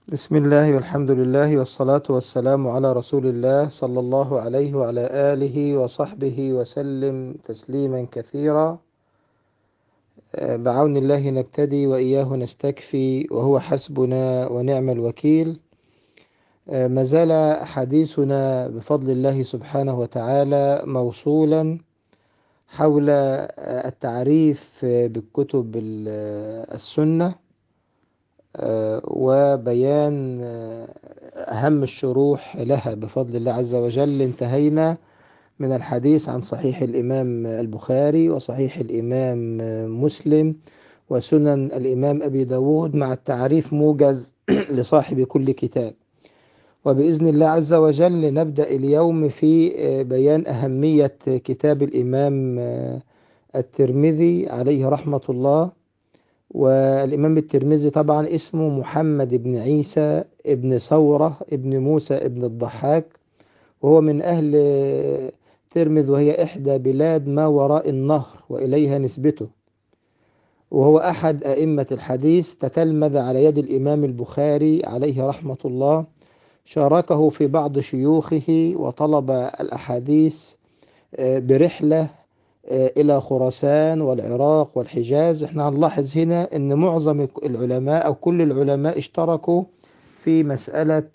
بسم الله والحمد لله والصلاة والسلام على رسول الله صلى الله عليه وعلى آله وصحبه وسلم تسليما كثيرا بعون الله نبتدي وإياه نستكفي وهو حسبنا ونعم الوكيل ما زال حديثنا بفضل الله سبحانه وتعالى موصولا حول التعريف بالكتب السنة وبيان أهم الشروح لها بفضل الله عز وجل انتهينا من الحديث عن صحيح الإمام البخاري وصحيح الإمام مسلم وسنن الإمام أبي داود مع التعريف موجز لصاحب كل كتاب وبإذن الله عز وجل نبدأ اليوم في بيان أهمية كتاب الإمام الترمذي عليه رحمة الله والإمام الترمذي طبعا اسمه محمد بن عيسى ابن ثورة ابن موسى ابن الضحاك وهو من أهل ترمذ وهي إحدى بلاد ما وراء النهر وإليها نسبته وهو أحد أئمة الحديث تتلمذ على يد الإمام البخاري عليه رحمة الله شاركه في بعض شيوخه وطلب الأحاديث برحلة إلى خراسان والعراق والحجاز احنا هنلاحظ هنا أن معظم العلماء أو كل العلماء اشتركوا في مسألة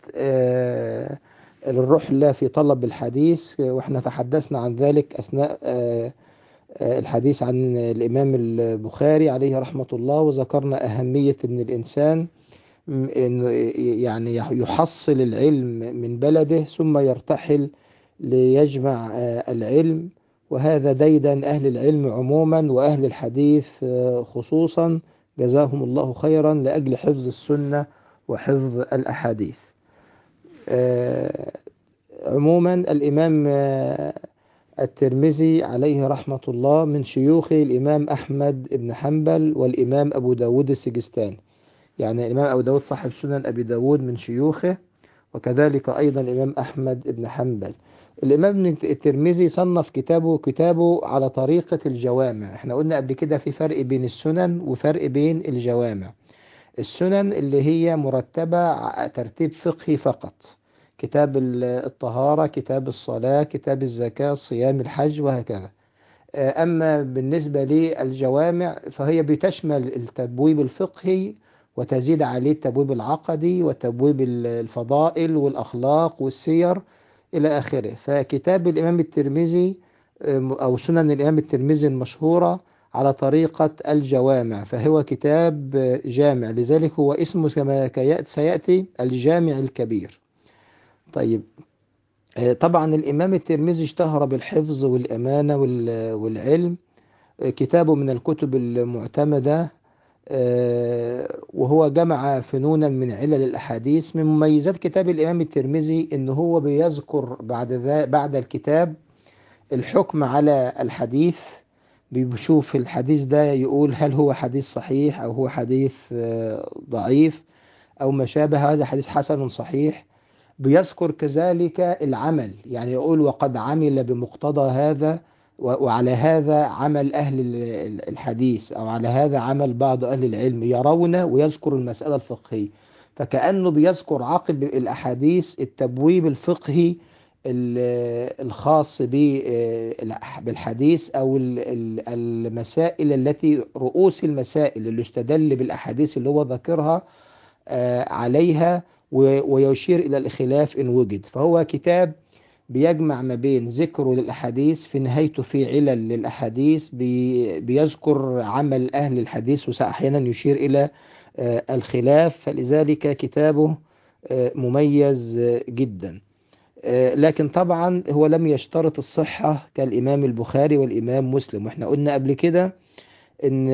الرحلة في طلب الحديث واحنا تحدثنا عن ذلك أثناء الحديث عن الإمام البخاري عليه رحمة الله وذكرنا أهمية أن الإنسان إنه يعني يحصل العلم من بلده ثم يرتحل ليجمع العلم وهذا ديدا أهل العلم عموما وأهل الحديث خصوصا جزاهم الله خيرا لأجل حفظ السنة وحفظ الأحاديث عموما الإمام الترمذي عليه رحمة الله من شيوخه الإمام أحمد بن حنبل والإمام أبو داود السجستاني يعني الإمام أبو داود صاحب سنن أبي داود من شيوخه وكذلك أيضا الإمام أحمد بن حنبل الإمام الترمذي صنف كتابه كتابه على طريقة الجوامع احنا قلنا قبل كده في فرق بين السنن وفرق بين الجوامع السنن اللي هي مرتبة ترتيب فقهي فقط كتاب الطهارة كتاب الصلاة كتاب الزكاة الصيام الحج وهكذا أما بالنسبة للجوامع فهي بتشمل التبويب الفقهي وتزيد عليه التبويب العقدي وتبويب الفضائل والأخلاق والسير إلى آخره فكتاب الإمام الترمذي أو سنن الإمام الترمذي المشهورة على طريقة الجوامع فهو كتاب جامع لذلك هو اسمه كما سيأتي الجامع الكبير طيب طبعا الإمام الترمذي اشتهر بالحفظ والأمانة والعلم كتابه من الكتب المعتمدة وهو جمع فنونا من علل الأحاديث من مميزات كتاب الإمام الترمذي إن هو بيذكر بعد ذا بعد الكتاب الحكم على الحديث بيشوف الحديث ده يقول هل هو حديث صحيح أو هو حديث ضعيف أو ما شابه هذا حديث حسن صحيح بيذكر كذلك العمل يعني يقول وقد عمل بمقتضى هذا وعلى هذا عمل أهل الحديث أو على هذا عمل بعض أهل العلم يرون ويذكر المسألة الفقهية فكأنه بيذكر عقب الأحاديث التبويب الفقهي الخاص بالحديث أو المسائل التي رؤوس المسائل اللي استدل بالأحاديث اللي هو ذكرها عليها ويشير إلى الخلاف إن وجد فهو كتاب بيجمع ما بين ذكره للأحاديث في نهايته في علل للأحاديث بي بيذكر عمل أهل الحديث وأحيانا يشير إلى الخلاف فلذلك كتابه مميز جدا لكن طبعا هو لم يشترط الصحة كالإمام البخاري والإمام مسلم واحنا قلنا قبل كده إن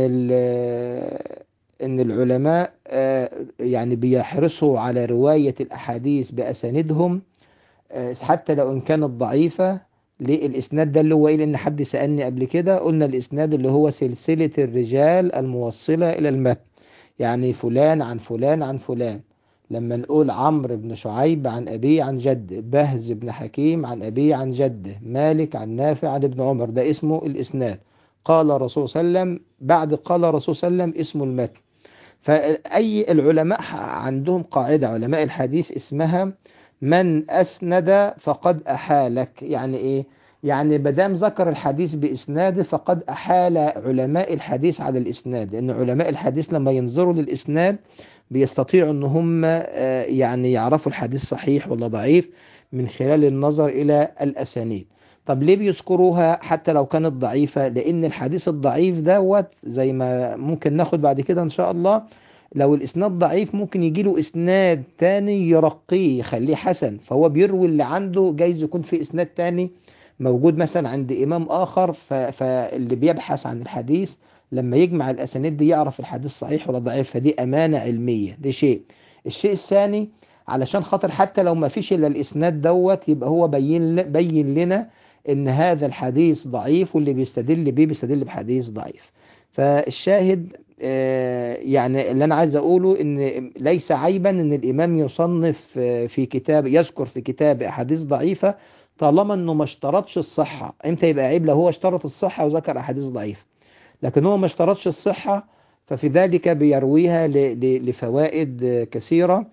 إن العلماء يعني بيحرصوا على رواية الأحاديث بأساندهم حتى لو إن كانت ضعيفة ليه الإسناد ده اللي هو إيه لأن حد سألني قبل كده قلنا الإسناد اللي هو سلسلة الرجال الموصلة إلى المتن يعني فلان عن فلان عن فلان لما نقول عمرو بن شعيب عن أبيه عن جد بهز بن حكيم عن أبيه عن جده مالك عن نافع عن ابن عمر ده اسمه الإسناد قال الرسول صلى الله عليه وسلم بعد قال الرسول صلى الله عليه وسلم اسمه المتن فأي العلماء عندهم قاعدة علماء الحديث اسمها من أسند فقد أحالك يعني إيه يعني بدام ذكر الحديث بإسناده فقد أحال علماء الحديث على الإسناد لأن علماء الحديث لما ينظروا للإسناد بيستطيعوا أن هم يعني يعرفوا الحديث صحيح ولا ضعيف من خلال النظر إلى الأسانيد طب ليه بيذكروها حتى لو كانت ضعيفة لأن الحديث الضعيف دوت زي ما ممكن ناخد بعد كده إن شاء الله لو الإسناد ضعيف ممكن يجي له إسناد تاني يرقيه يخليه حسن فهو بيروي اللي عنده جايز يكون في إسناد تاني موجود مثلا عند إمام آخر فاللي بيبحث عن الحديث لما يجمع الأسانيد دي يعرف الحديث صحيح ولا ضعيف فدي أمانة علمية ده شيء الشيء الثاني علشان خاطر حتى لو ما فيش إلا الإسناد دوت يبقى هو بين بين لنا إن هذا الحديث ضعيف واللي بيستدل بيه بيستدل بحديث ضعيف فالشاهد يعني اللي أنا عايز أقوله إن ليس عيبا إن الإمام يصنف في كتاب يذكر في كتاب أحاديث ضعيفة طالما إنه ما اشترطش الصحة إمتى يبقى عيب لو هو اشترط الصحة وذكر أحاديث ضعيفة لكن هو ما اشترطش الصحة ففي ذلك بيرويها لفوائد كثيرة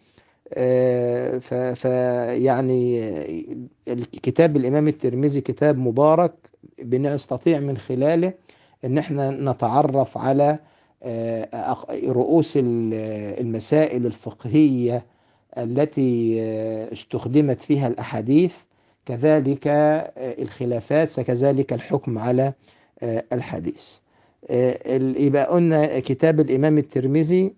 فيعني الكتاب الإمام الترمذي كتاب مبارك بنستطيع من خلاله ان احنا نتعرف على رؤوس المسائل الفقهية التي استخدمت فيها الأحاديث كذلك الخلافات كذلك الحكم على الحديث يبقى قلنا كتاب الإمام الترمذي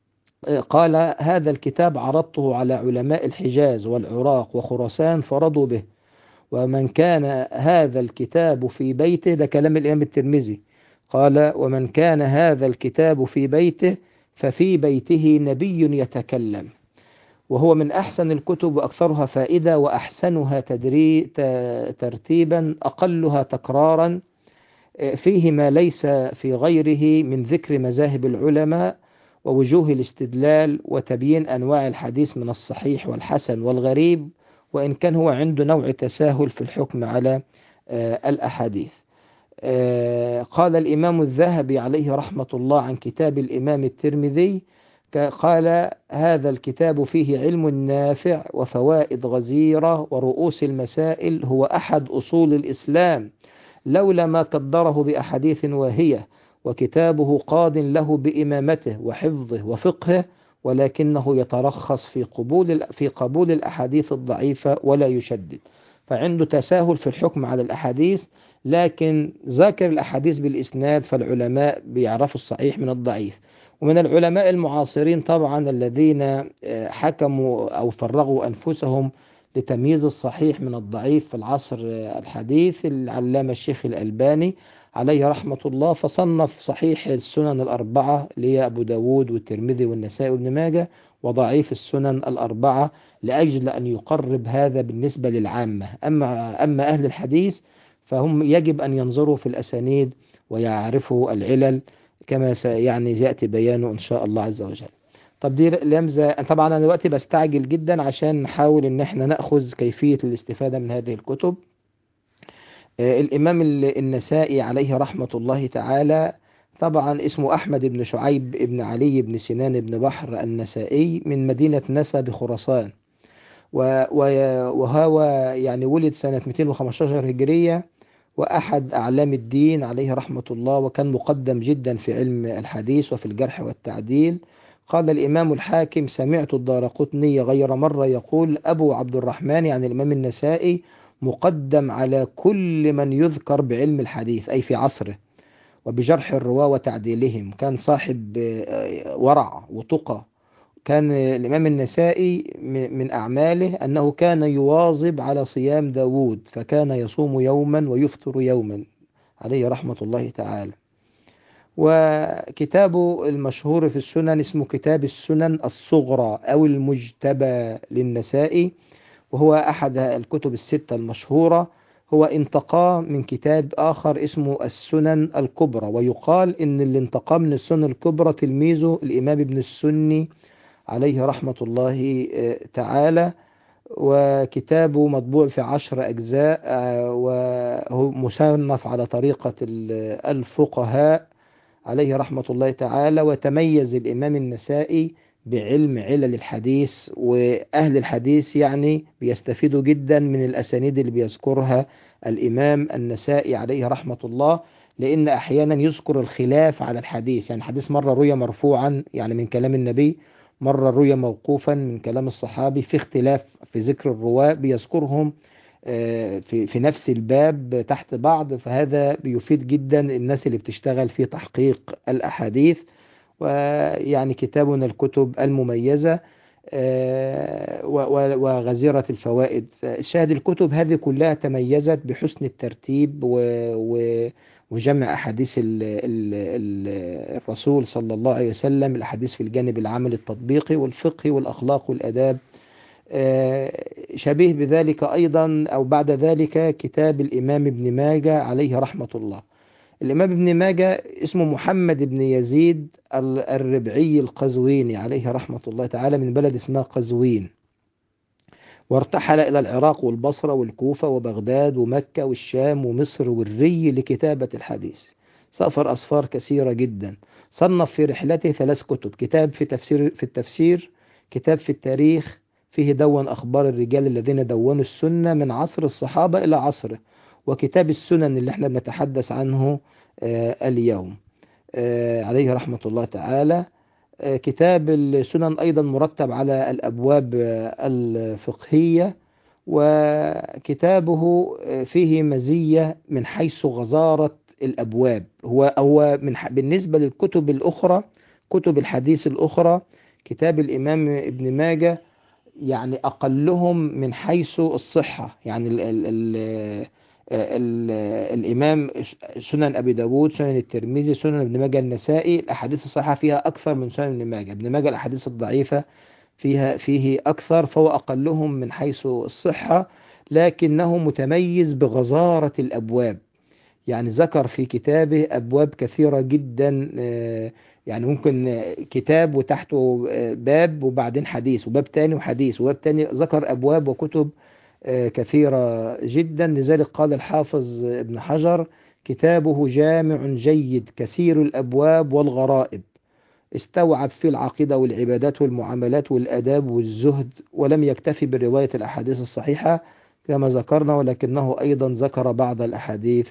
قال هذا الكتاب عرضته على علماء الحجاز والعراق وخراسان فرضوا به ومن كان هذا الكتاب في بيته ده كلام الإمام الترمذي قال ومن كان هذا الكتاب في بيته ففي بيته نبي يتكلم وهو من أحسن الكتب وأكثرها فائدة وأحسنها تدري ترتيبا أقلها تكرارا فيه ما ليس في غيره من ذكر مذاهب العلماء ووجوه الاستدلال وتبيين أنواع الحديث من الصحيح والحسن والغريب وإن كان هو عنده نوع تساهل في الحكم على الأحاديث قال الإمام الذهبي عليه رحمة الله عن كتاب الإمام الترمذي قال هذا الكتاب فيه علم نافع وفوائد غزيرة ورؤوس المسائل هو أحد أصول الإسلام لولا ما قدره بأحاديث واهية وكتابه قاد له بإمامته وحفظه وفقهه ولكنه يترخص في قبول في قبول الأحاديث الضعيفة ولا يشدد فعنده تساهل في الحكم على الأحاديث لكن ذاكر الأحاديث بالإسناد فالعلماء بيعرفوا الصحيح من الضعيف ومن العلماء المعاصرين طبعا الذين حكموا أو فرغوا أنفسهم لتمييز الصحيح من الضعيف في العصر الحديث العلامة الشيخ الألباني عليه رحمة الله فصنف صحيح السنن الأربعة اللي أبو داود والترمذي والنسائي وابن ماجه وضعيف السنن الأربعة لأجل أن يقرب هذا بالنسبة للعامة أما, أما أهل الحديث فهم يجب أن ينظروا في الأسانيد ويعرفوا العلل كما يعني يأتي بيانه إن شاء الله عز وجل طب دي لمزة طبعا أنا دلوقتي بستعجل جدا عشان نحاول إن احنا نأخذ كيفية الاستفادة من هذه الكتب الإمام النسائي عليه رحمة الله تعالى طبعا اسمه أحمد بن شعيب بن علي بن سنان بن بحر النسائي من مدينة نسا بخراسان وهو يعني ولد سنة 215 هجرية وأحد أعلام الدين عليه رحمة الله وكان مقدم جدا في علم الحديث وفي الجرح والتعديل قال الإمام الحاكم سمعت الدارقطني غير مرة يقول أبو عبد الرحمن يعني الإمام النسائي مقدم على كل من يذكر بعلم الحديث أي في عصره وبجرح الرواة وتعديلهم كان صاحب ورع وتقى كان الإمام النسائي من أعماله أنه كان يواظب على صيام داود فكان يصوم يوما ويفطر يوما عليه رحمة الله تعالى وكتابه المشهور في السنن اسمه كتاب السنن الصغرى أو المجتبى للنسائي وهو أحد الكتب الستة المشهورة هو انتقى من كتاب آخر اسمه السنن الكبرى ويقال إن اللي انتقى من السنن الكبرى تلميذه الإمام ابن السني عليه رحمة الله تعالى وكتابه مطبوع في عشر أجزاء وهو مصنف على طريقة الفقهاء عليه رحمة الله تعالى وتميز الإمام النسائي بعلم علل الحديث وأهل الحديث يعني بيستفيدوا جدا من الأسانيد اللي بيذكرها الإمام النسائي عليه رحمة الله لأن أحيانا يذكر الخلاف على الحديث يعني حديث مرة روي مرفوعا يعني من كلام النبي مرة روي موقوفا من كلام الصحابي في اختلاف في ذكر الرواة بيذكرهم في في نفس الباب تحت بعض فهذا بيفيد جدا الناس اللي بتشتغل في تحقيق الأحاديث ويعني كتابنا الكتب المميزة وغزيرة الفوائد شاهد الكتب هذه كلها تميزت بحسن الترتيب وجمع أحاديث الرسول صلى الله عليه وسلم الأحاديث في الجانب العمل التطبيقي والفقهي والأخلاق والأداب شبيه بذلك أيضا أو بعد ذلك كتاب الإمام ابن ماجة عليه رحمة الله الإمام ابن ماجة اسمه محمد بن يزيد الربعي القزويني عليه رحمة الله تعالى من بلد اسمها قزوين وارتحل إلى العراق والبصرة والكوفة وبغداد ومكة والشام ومصر والري لكتابة الحديث سافر أسفار كثيرة جدا صنف في رحلته ثلاث كتب كتاب في تفسير في التفسير كتاب في التاريخ فيه دون أخبار الرجال الذين دونوا السنة من عصر الصحابة إلى عصره وكتاب السنن اللي احنا بنتحدث عنه آه اليوم آه عليه رحمة الله تعالى آه كتاب السنن أيضا مرتب على الأبواب الفقهية وكتابه فيه مزية من حيث غزارة الأبواب هو هو من بالنسبة للكتب الأخرى كتب الحديث الأخرى كتاب الإمام ابن ماجه يعني أقلهم من حيث الصحة يعني ال ال ال ال الإمام سنن أبي داود سنن الترمذي سنن ابن ماجه النسائي الأحاديث الصحيحة فيها أكثر من سنن ابن ماجه ابن ماجه الأحاديث الضعيفة فيها فيه أكثر فهو أقلهم من حيث الصحة لكنه متميز بغزارة الأبواب يعني ذكر في كتابه أبواب كثيرة جدا يعني ممكن كتاب وتحته باب وبعدين حديث وباب تاني وحديث وباب تاني ذكر أبواب وكتب كثيرة جدا لذلك قال الحافظ ابن حجر كتابه جامع جيد كثير الأبواب والغرائب استوعب في العقيدة والعبادات والمعاملات والأداب والزهد ولم يكتفي برواية الأحاديث الصحيحة كما ذكرنا ولكنه أيضا ذكر بعض الأحاديث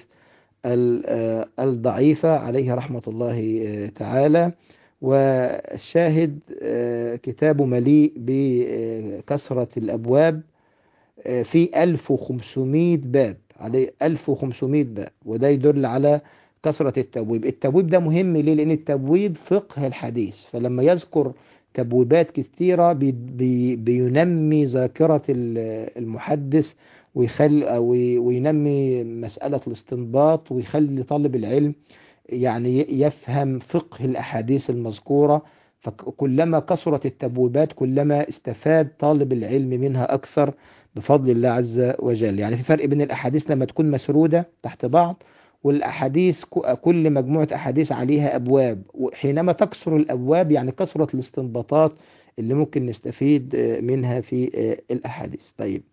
الضعيفة عليه رحمة الله تعالى والشاهد كتاب مليء بكثرة الأبواب في 1500 باب عليه 1500 باب وده يدل على كثرة التبويب التبويب ده مهم ليه لأن التبويب فقه الحديث فلما يذكر تبويبات كثيرة بي بي بينمي ذاكرة المحدث ويخلي وينمي مسألة الاستنباط ويخلي طالب العلم يعني يفهم فقه الأحاديث المذكورة فكلما كثرت التبويبات كلما استفاد طالب العلم منها أكثر بفضل الله عز وجل يعني في فرق بين الأحاديث لما تكون مسرودة تحت بعض والأحاديث كل مجموعة أحاديث عليها أبواب وحينما تكثر الأبواب يعني كثرة الاستنباطات اللي ممكن نستفيد منها في الأحاديث طيب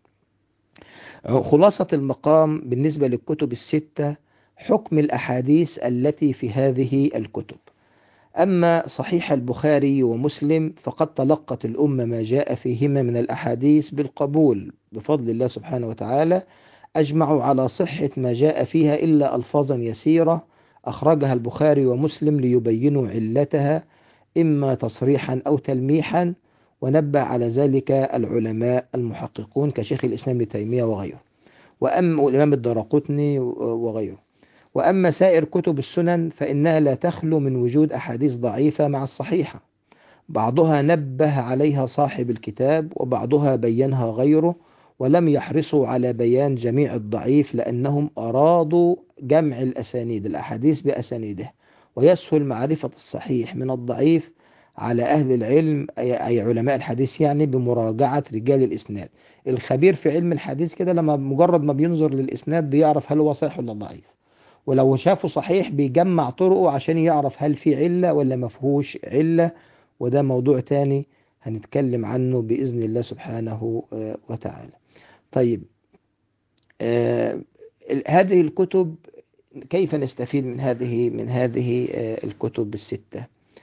خلاصة المقام بالنسبة للكتب الستة حكم الأحاديث التي في هذه الكتب أما صحيح البخاري ومسلم فقد تلقت الأمة ما جاء فيهما من الأحاديث بالقبول بفضل الله سبحانه وتعالى أجمعوا على صحة ما جاء فيها إلا ألفاظا يسيرة أخرجها البخاري ومسلم ليبينوا علتها إما تصريحا أو تلميحا ونبه على ذلك العلماء المحققون كشيخ الإسلام ابن تيمية وغيره وأما الإمام الدرقطني وغيره وأما سائر كتب السنن فإنها لا تخلو من وجود أحاديث ضعيفة مع الصحيحة بعضها نبه عليها صاحب الكتاب وبعضها بينها غيره ولم يحرصوا على بيان جميع الضعيف لأنهم أرادوا جمع الأسانيد الأحاديث بأسانيده ويسهل معرفة الصحيح من الضعيف على أهل العلم أي علماء الحديث يعني بمراجعة رجال الإسناد الخبير في علم الحديث كده لما مجرد ما بينظر للإسناد بيعرف هل هو صحيح ولا ضعيف ولو شافه صحيح بيجمع طرقه عشان يعرف هل في علة ولا مفهوش علة وده موضوع تاني هنتكلم عنه بإذن الله سبحانه وتعالى طيب آه هذه الكتب كيف نستفيد من هذه من هذه الكتب الستة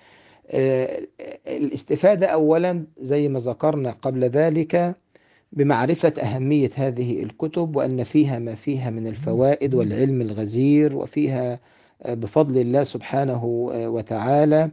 الاستفادة أولا زي ما ذكرنا قبل ذلك بمعرفة أهمية هذه الكتب وأن فيها ما فيها من الفوائد والعلم الغزير وفيها بفضل الله سبحانه وتعالى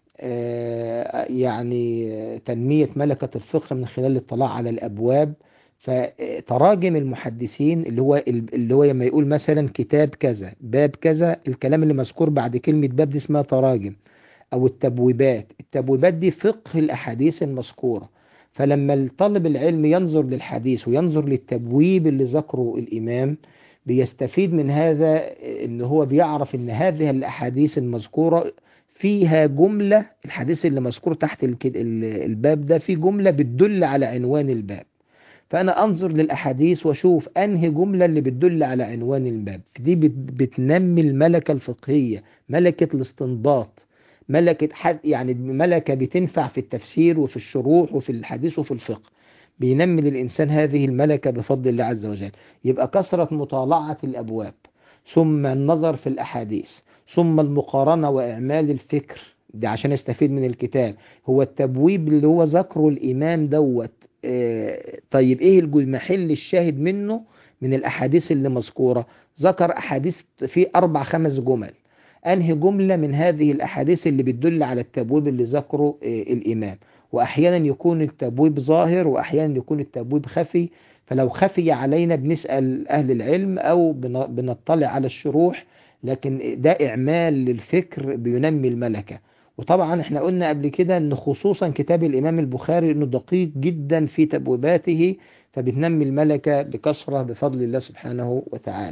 يعني تنمية ملكة الفقه من خلال الاطلاع على الأبواب فتراجم المحدثين اللي هو اللي هو لما يقول مثلا كتاب كذا باب كذا الكلام اللي مذكور بعد كلمة باب دي اسمها تراجم أو التبويبات التبويبات دي فقه الأحاديث المذكورة فلما الطالب العلم ينظر للحديث وينظر للتبويب اللي ذكره الإمام بيستفيد من هذا ان هو بيعرف ان هذه الاحاديث المذكورة فيها جملة الحديث اللي مذكور تحت الباب ده في جملة بتدل على عنوان الباب فأنا أنظر للأحاديث وأشوف أنهي جملة اللي بتدل على عنوان الباب دي بتنمي الملكة الفقهية ملكة الاستنباط ملكة حد يعني ملكة بتنفع في التفسير وفي الشروح وفي الحديث وفي الفقه بينمي للإنسان هذه الملكة بفضل الله عز وجل يبقى كثرة مطالعة الأبواب ثم النظر في الأحاديث ثم المقارنة وإعمال الفكر ده عشان يستفيد من الكتاب هو التبويب اللي هو ذكره الإمام دوت اه طيب إيه المحل الشاهد منه من الأحاديث اللي مذكورة ذكر أحاديث في أربع خمس جمل أنهي جملة من هذه الأحاديث اللي بتدل على التبويب اللي ذكره اه الإمام وأحيانا يكون التبويب ظاهر وأحيانا يكون التبويب خفي فلو خفي علينا بنسأل أهل العلم أو بنطلع على الشروح لكن ده إعمال للفكر بينمي الملكة وطبعا احنا قلنا قبل كده ان خصوصا كتاب الإمام البخاري انه دقيق جدا في تبويباته فبتنمي الملكة بكثرة بفضل الله سبحانه وتعالى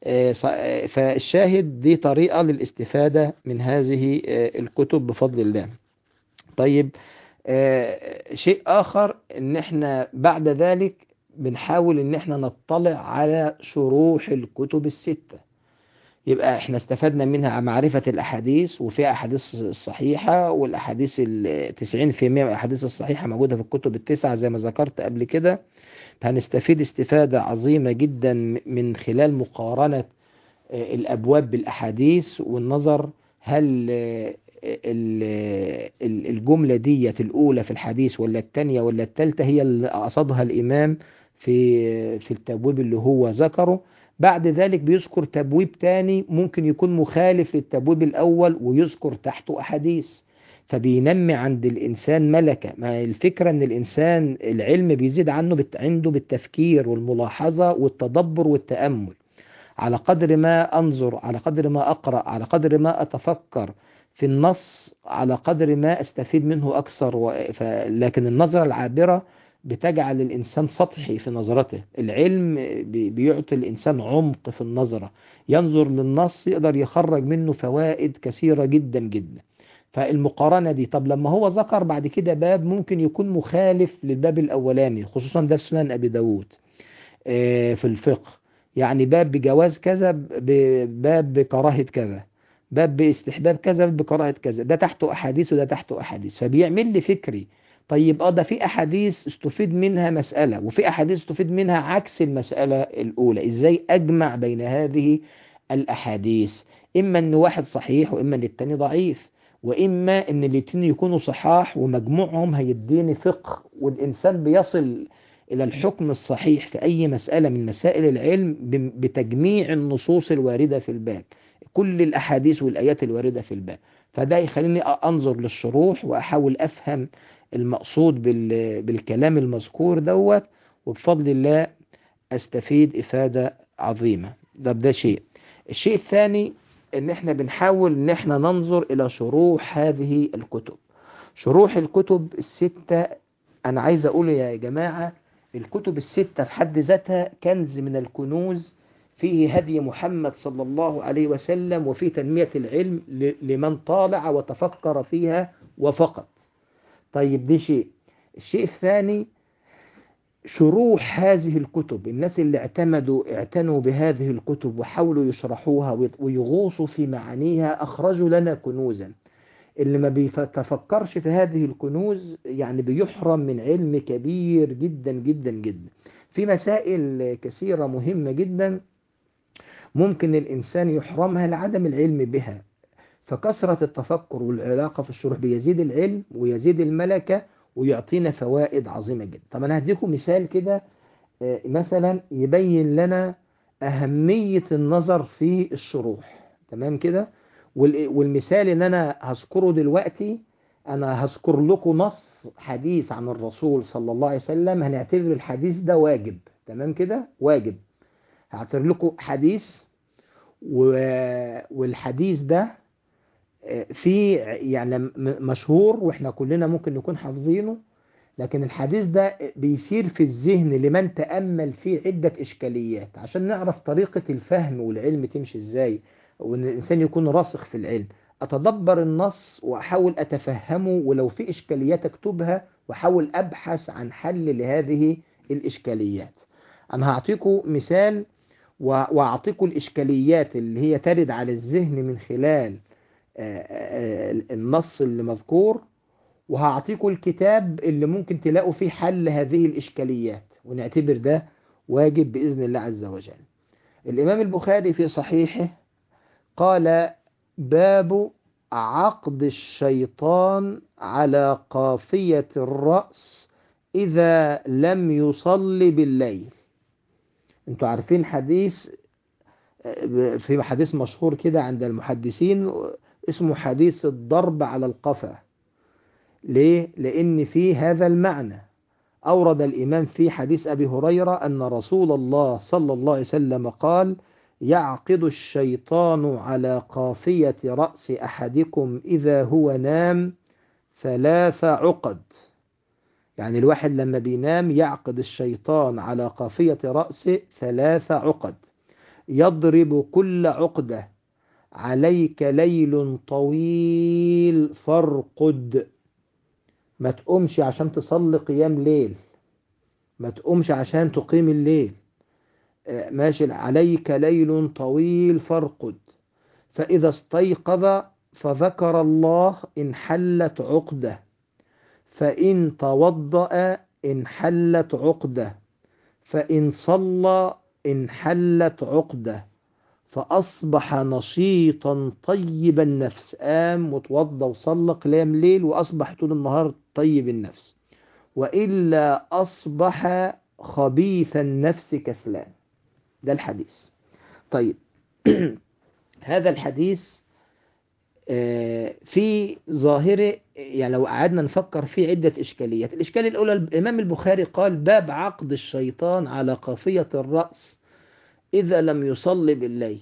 فالشاهد دي طريقة للاستفادة من هذه الكتب بفضل الله طيب شيء آخر ان احنا بعد ذلك بنحاول ان احنا نطلع على شروح الكتب الستة يبقى احنا استفدنا منها معرفة الاحاديث وفيها احاديث الصحيحة والاحاديث التسعين في المية الاحاديث الصحيحة موجودة في الكتب التسعة زي ما ذكرت قبل كده هنستفيد استفادة عظيمة جدا من خلال مقارنة الابواب بالاحاديث والنظر هل الجملة ديت الأولى في الحديث ولا الثانية ولا الثالثة هي اللي قصدها الإمام في في التبويب اللي هو ذكره بعد ذلك بيذكر تبويب تاني ممكن يكون مخالف للتبويب الأول ويذكر تحته أحاديث فبينمي عند الإنسان ملكة ما الفكرة أن الإنسان العلم بيزيد عنه بت... عنده بالتفكير والملاحظة والتدبر والتأمل على قدر ما أنظر على قدر ما أقرأ على قدر ما أتفكر في النص على قدر ما استفيد منه أكثر و... ف... لكن النظرة العابرة بتجعل الإنسان سطحي في نظرته العلم بي... بيعطي الإنسان عمق في النظرة ينظر للنص يقدر يخرج منه فوائد كثيرة جدا جدا فالمقارنة دي طب لما هو ذكر بعد كده باب ممكن يكون مخالف للباب الأولاني خصوصا ده في سنن أبي داود في الفقه يعني باب بجواز كذا باب بكراهة كذا باب باستحباب كذا بكراهة كذا ده تحته أحاديث وده تحته أحاديث فبيعمل لي فكري طيب اه ده في أحاديث استفيد منها مسألة وفي أحاديث استفيد منها عكس المسألة الأولى إزاي أجمع بين هذه الأحاديث إما أن واحد صحيح وإما أن التاني ضعيف وإما أن الاتنين يكونوا صحاح ومجموعهم هيديني فقه والإنسان بيصل إلى الحكم الصحيح في أي مسألة من مسائل العلم بتجميع النصوص الواردة في الباب كل الأحاديث والآيات الواردة في الباب فده يخليني أنظر للشروح وأحاول أفهم المقصود بالكلام المذكور دوت وبفضل الله أستفيد إفادة عظيمة ده ده شيء الشيء الثاني ان احنا بنحاول ان احنا ننظر الى شروح هذه الكتب شروح الكتب الستة انا عايز اقول يا جماعة الكتب الستة في حد ذاتها كنز من الكنوز فيه هدي محمد صلى الله عليه وسلم وفي تنمية العلم لمن طالع وتفكر فيها وفقط طيب دي شيء الشيء الثاني شروح هذه الكتب الناس اللي اعتمدوا اعتنوا بهذه الكتب وحاولوا يشرحوها ويغوصوا في معانيها أخرجوا لنا كنوزا اللي ما بيتفكرش في هذه الكنوز يعني بيحرم من علم كبير جدا جدا جدا في مسائل كثيرة مهمة جدا ممكن الإنسان يحرمها لعدم العلم بها فكثرة التفكر والعلاقة في الشروح بيزيد العلم ويزيد الملكة ويعطينا فوائد عظيمة جدا طب أنا هديكم مثال كده آه، مثلا يبين لنا أهمية النظر في الشروح تمام كده وال- والمثال اللي أنا هذكره دلوقتي أنا هذكر لكم نص حديث عن الرسول صلى الله عليه وسلم هنعتبر الحديث ده واجب تمام كده واجب هعتبر لكم حديث و... والحديث ده آه، في يعني م- مشهور واحنا كلنا ممكن نكون حافظينه لكن الحديث ده بيسير في الذهن لمن تأمل فيه عدة إشكاليات عشان نعرف طريقة الفهم والعلم تمشي إزاي وإن الإنسان يكون راسخ في العلم أتدبر النص وأحاول أتفهمه ولو في إشكاليات أكتبها وأحاول أبحث عن حل لهذه الإشكاليات أنا هعطيكم مثال و- وأعطيكم الإشكاليات اللي هي ترد على الذهن من خلال آه، آه، النص اللي مذكور وهعطيكم الكتاب اللي ممكن تلاقوا فيه حل هذه الإشكاليات ونعتبر ده واجب بإذن الله عز وجل الإمام البخاري في صحيحه قال باب عقد الشيطان على قافية الرأس إذا لم يصلي بالليل انتوا عارفين حديث في حديث مشهور كده عند المحدثين اسمه حديث الضرب على القفا ليه؟ لأن فيه هذا المعنى أورد الإمام في حديث أبي هريرة أن رسول الله صلى الله عليه وسلم قال يعقد الشيطان على قافية رأس أحدكم إذا هو نام ثلاث عقد يعني الواحد لما بينام يعقد الشيطان على قافية رأسه ثلاث عقد يضرب كل عقدة عليك ليل طويل فارقد ما تقومش عشان تصلي قيام ليل ما تقومش عشان تقيم الليل آه، ماشي عليك ليل طويل فارقد فإذا استيقظ فذكر الله انحلت عقدة فإن توضأ انحلت عقدة فإن صلى انحلت عقدة فأصبح نشيطا طيب النفس قام وتوضى وصلى قيام ليل وأصبح طول النهار طيب النفس وإلا أصبح خبيث النفس كسلان ده الحديث طيب هذا الحديث آه، في ظاهره يعني لو قعدنا نفكر فيه عدة إشكاليات الإشكال الأولى الإمام البخاري قال باب عقد الشيطان على قافية الرأس إذا لم يصلي بالليل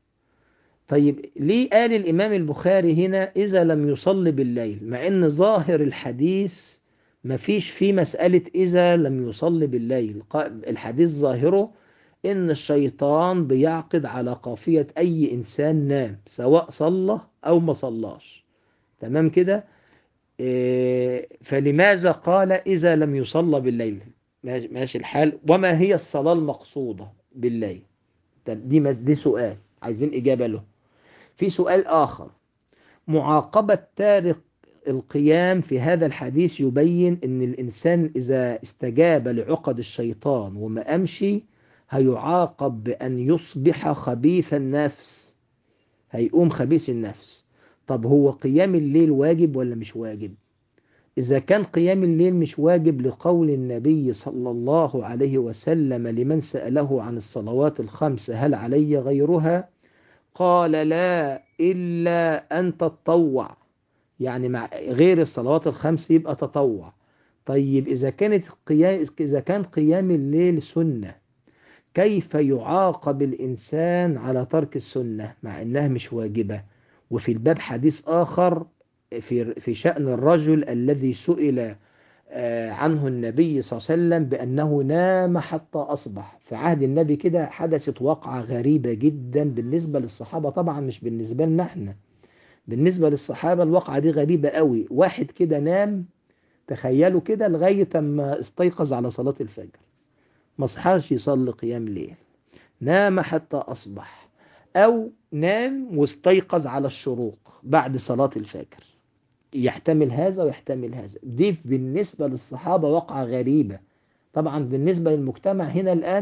طيب ليه قال الإمام البخاري هنا إذا لم يصلي بالليل مع أن ظاهر الحديث مفيش فيه مسألة إذا لم يصلي بالليل قا- الحديث ظاهره إن الشيطان بيعقد على قافية أي إنسان نام سواء صلى أو ما صلاش تمام كده إيه، فلماذا قال إذا لم يصلى بالليل ماشي ماشي الحال وما هي الصلاة المقصودة بالليل طب دي مس- دي سؤال عايزين إجابة له في سؤال آخر معاقبة تارك القيام في هذا الحديث يبين أن الإنسان إذا استجاب لعقد الشيطان وما أمشي هيعاقب بأن يصبح خبيث النفس هيقوم خبيث النفس طب هو قيام الليل واجب ولا مش واجب إذا كان قيام الليل مش واجب لقول النبي صلى الله عليه وسلم لمن سأله عن الصلوات الخمس هل علي غيرها قال لا إلا أن تتطوع يعني مع غير الصلوات الخمس يبقى تطوع طيب إذا كانت قيام إذا كان قيام الليل سنة كيف يعاقب الإنسان على ترك السنة مع أنها مش واجبة وفي الباب حديث آخر في في شأن الرجل الذي سئل آه، عنه النبي صلى الله عليه وسلم بأنه نام حتى أصبح في عهد النبي كده حدثت واقعة غريبة جدا بالنسبة للصحابة طبعا مش بالنسبة لنا احنا بالنسبة للصحابة الواقعة دي غريبة قوي واحد كده نام تخيلوا كده لغاية ما استيقظ على صلاة الفجر ما صحاش يصلي قيام ليل نام حتى أصبح أو نام واستيقظ على الشروق بعد صلاة الفجر يحتمل هذا ويحتمل هذا دي بالنسبة للصحابة واقعة غريبة طبعا بالنسبة للمجتمع هنا الآن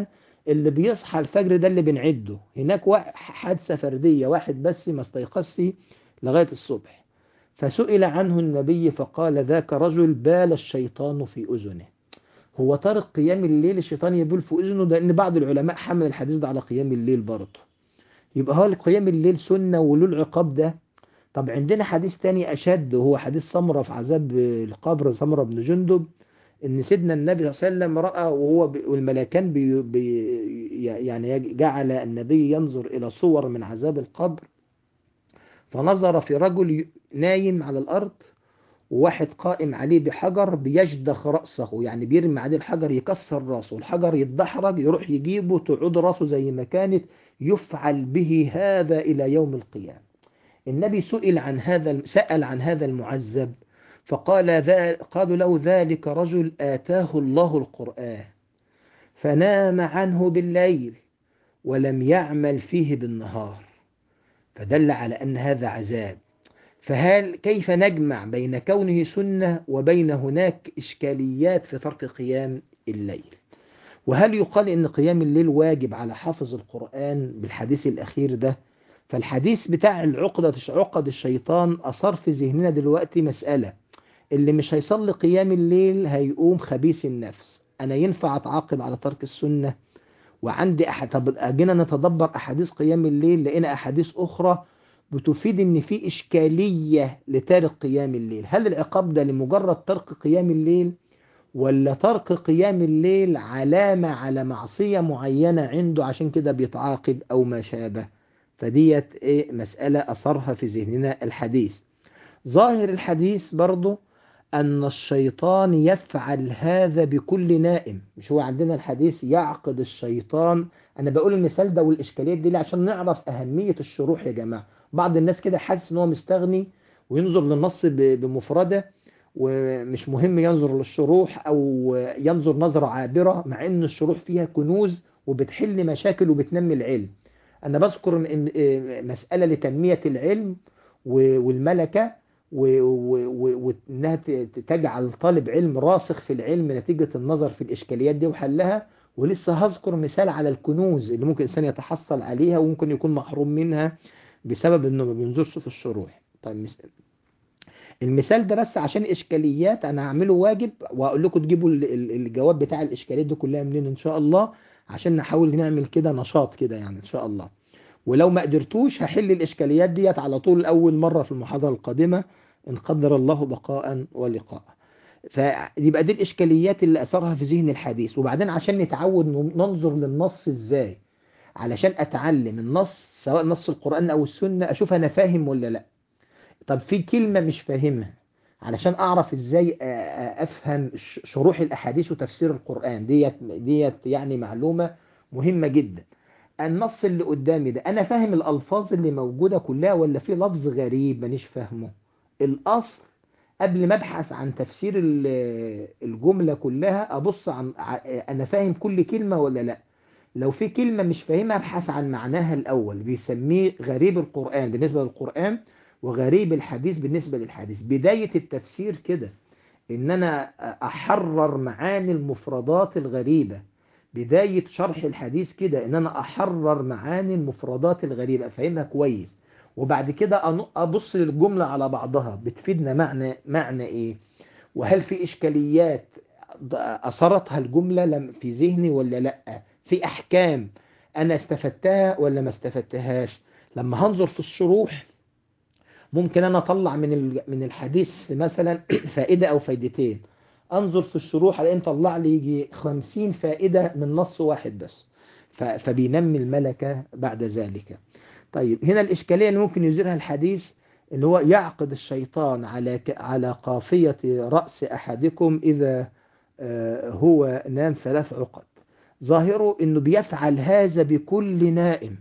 اللي بيصحى الفجر ده اللي بنعده هناك وا- حادثة فردية واحد بس ما استيقظش لغاية الصبح فسئل عنه النبي فقال ذاك رجل بال الشيطان في أذنه هو ترك قيام الليل الشيطان يبول في أذنه ده إن بعض العلماء حمل الحديث ده على قيام الليل برضه يبقى هو قيام الليل سنة وله العقاب ده طب عندنا حديث تاني أشد وهو حديث سمرة في عذاب القبر سمرة بن جندب ان سيدنا النبي صلى الله عليه وسلم راى وهو ب... والملكان بي... بي... يعني جعل النبي ينظر الى صور من عذاب القبر فنظر في رجل ي- نايم على الارض وواحد قائم عليه بحجر بيجدخ راسه يعني بيرمي عليه الحجر يكسر راسه الحجر يتدحرج يروح يجيبه تعود راسه زي ما كانت يفعل به هذا الى يوم القيامه النبي سئل عن هذا سأل عن هذا المعذب فقال ذا قالوا له ذلك رجل آتاه الله القرآن فنام عنه بالليل ولم يعمل فيه بالنهار فدل على أن هذا عذاب فهل كيف نجمع بين كونه سنة وبين هناك إشكاليات في ترك قيام الليل وهل يقال إن قيام الليل واجب على حافظ القرآن بالحديث الأخير ده فالحديث بتاع العقدة عقد الشيطان أثار في ذهننا دلوقتي مسألة اللي مش هيصلي قيام الليل هيقوم خبيث النفس أنا ينفع أتعاقب على ترك السنة وعندي أحد طب أجينا نتدبر أحاديث قيام الليل لقينا أحاديث أخرى بتفيد إن في إشكالية لتارك قيام الليل هل العقاب ده لمجرد ترك قيام الليل ولا ترك قيام الليل علامة على معصية معينة عنده عشان كده بيتعاقب أو ما شابه فديت إيه مسألة أثرها في ذهننا الحديث ظاهر الحديث برضه أن الشيطان يفعل هذا بكل نائم مش هو عندنا الحديث يعقد الشيطان أنا بقول المثال ده والإشكاليات دي ليه عشان نعرف أهمية الشروح يا جماعة بعض الناس كده حاسس إن هو مستغني وينظر للنص ب- بمفردة ومش مهم ينظر للشروح أو ينظر نظرة عابرة مع إن الشروح فيها كنوز وبتحل مشاكل وبتنمي العلم أنا بذكر م- م- مسألة لتنمية العلم و- والملكة و- و- و- وانها ت- تجعل طالب علم راسخ في العلم نتيجة النظر في الاشكاليات دي وحلها ولسه هذكر مثال على الكنوز اللي ممكن الانسان يتحصل عليها وممكن يكون محروم منها بسبب انه ما بينظرش في الشروح طيب مس- المثال ده بس عشان اشكاليات انا هعمله واجب واقول لكم تجيبوا ال- ال- الجواب بتاع الاشكاليات دي كلها منين ان شاء الله عشان نحاول نعمل كده نشاط كده يعني ان شاء الله ولو ما قدرتوش هحل الاشكاليات ديت على طول اول مرة في المحاضرة القادمة إن قدر الله بقاء ولقاء فيبقى دي الإشكاليات اللي أثرها في ذهن الحديث وبعدين عشان نتعود ننظر للنص إزاي علشان أتعلم النص سواء نص القرآن أو السنة أشوف أنا فاهم ولا لا طب في كلمة مش فاهمها علشان أعرف إزاي أ- أ- أفهم ش- شروح الأحاديث وتفسير القرآن ديت ديت يعني معلومة مهمة جدا النص اللي قدامي ده أنا فاهم الألفاظ اللي موجودة كلها ولا في لفظ غريب مانيش فاهمه الأصل قبل ما ابحث عن تفسير ال- الجملة كلها ابص عن ع- انا فاهم كل كلمة ولا لا لو في كلمة مش فاهمها ابحث عن معناها الاول بيسميه غريب القرآن بالنسبة للقرآن وغريب الحديث بالنسبة للحديث بداية التفسير كده ان انا احرر معاني المفردات الغريبة بداية شرح الحديث كده ان انا احرر معاني المفردات الغريبة افهمها كويس وبعد كده أن- ابص للجملة على بعضها بتفيدنا معنى معنى ايه وهل في اشكاليات ض- اثرتها الجملة لم في ذهني ولا لا في احكام انا استفدتها ولا ما استفدتهاش لما هنظر في الشروح ممكن انا اطلع من ال- من الحديث مثلا فائدة او فايدتين انظر في الشروح الاقي طلع لي يجي 50 فائدة من نص واحد بس ف- فبينمي الملكة بعد ذلك طيب هنا الإشكالية اللي ممكن يزيرها الحديث اللي هو يعقد الشيطان على ك- على قافية رأس أحدكم إذا آه، هو نام ثلاث عقد ظاهره إنه بيفعل هذا بكل نائم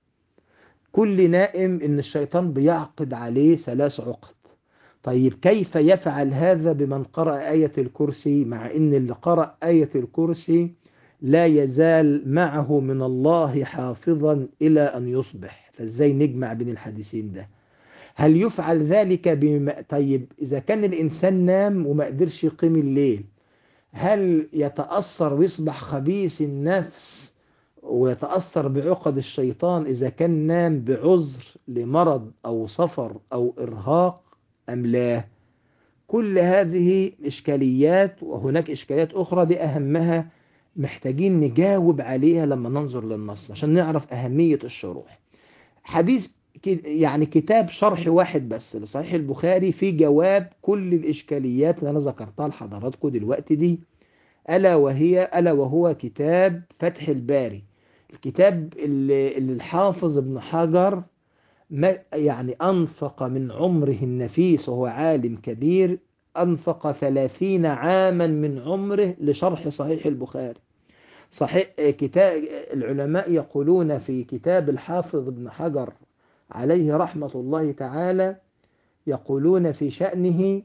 كل نائم إن الشيطان بيعقد عليه ثلاث عقد طيب كيف يفعل هذا بمن قرأ آية الكرسي مع إن اللي قرأ آية الكرسي لا يزال معه من الله حافظا إلى أن يصبح فإزاي نجمع بين الحديثين ده هل يفعل ذلك بم... طيب إذا كان الإنسان نام وما قدرش يقيم الليل هل يتأثر ويصبح خبيث النفس ويتأثر بعقد الشيطان إذا كان نام بعذر لمرض أو سفر أو إرهاق أم لا كل هذه إشكاليات وهناك إشكاليات أخرى دي أهمها محتاجين نجاوب عليها لما ننظر للنص عشان نعرف أهمية الشروح حديث يعني كتاب شرح واحد بس لصحيح البخاري في جواب كل الإشكاليات اللي أنا ذكرتها لحضراتكم دلوقتي دي ألا وهي ألا وهو كتاب فتح الباري الكتاب اللي, اللي الحافظ ابن حجر ما يعني أنفق من عمره النفيس وهو عالم كبير أنفق ثلاثين عاما من عمره لشرح صحيح البخاري صحيح كتاب العلماء يقولون في كتاب الحافظ ابن حجر عليه رحمة الله تعالى يقولون في شأنه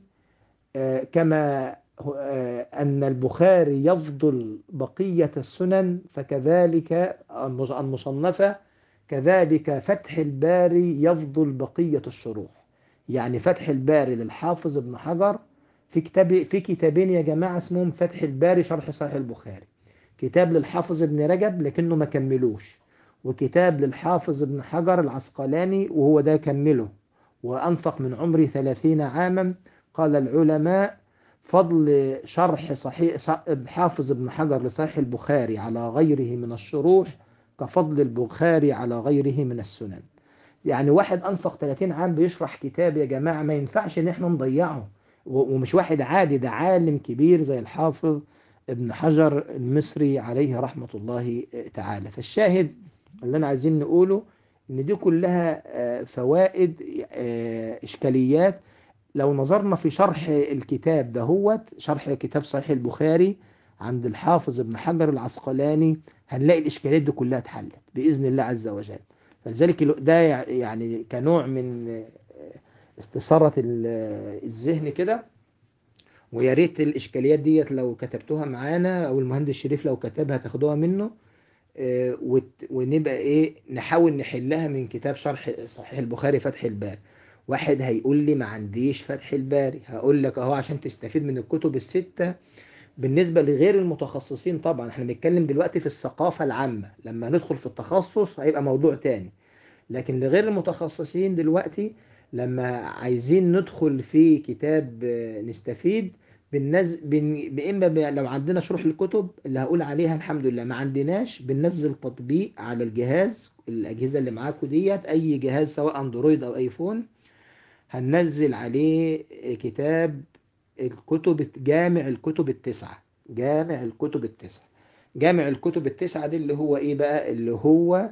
كما أن البخاري يفضل بقية السنن فكذلك المصنفة كذلك فتح الباري يفضل بقية الشروح يعني فتح الباري للحافظ ابن حجر في كتاب في كتابين يا جماعة اسمهم فتح الباري شرح صحيح البخاري كتاب للحافظ ابن رجب لكنه ما كملوش وكتاب للحافظ ابن حجر العسقلاني وهو ده كمله وأنفق من عمري ثلاثين عاما قال العلماء فضل شرح صحيح حافظ ابن حجر لصحيح البخاري على غيره من الشروح كفضل البخاري على غيره من السنن يعني واحد أنفق 30 عام بيشرح كتاب يا جماعة ما ينفعش ان احنا نضيعه ومش واحد عادي ده عالم كبير زي الحافظ ابن حجر المصري عليه رحمة الله تعالى فالشاهد اللي انا عايزين نقوله ان دي كلها فوائد اشكاليات لو نظرنا في شرح الكتاب دهوت شرح كتاب صحيح البخاري عند الحافظ ابن حجر العسقلاني هنلاقي الإشكاليات دي كلها اتحلت بإذن الله عز وجل فلذلك ده يعني كنوع من استثارة الذهن كده ويا ريت الإشكاليات ديت لو كتبتوها معانا أو المهندس شريف لو كتبها تاخدوها منه ونبقى إيه نحاول نحلها من كتاب شرح صحيح البخاري فتح الباب واحد هيقول لي ما عنديش فتح الباري هقول لك اهو عشان تستفيد من الكتب الستة بالنسبة لغير المتخصصين طبعا احنا بنتكلم دلوقتي في الثقافة العامة لما ندخل في التخصص هيبقى موضوع تاني لكن لغير المتخصصين دلوقتي لما عايزين ندخل في كتاب نستفيد بالنز... بن... بإما ب... لو عندنا شروح الكتب اللي هقول عليها الحمد لله ما عندناش بننزل تطبيق على الجهاز الأجهزة اللي معاكم ديت أي جهاز سواء أندرويد أو أيفون هننزل عليه كتاب الكتب جامع الكتب التسعة جامع الكتب التسعة جامع الكتب التسعة دي اللي هو ايه بقى اللي هو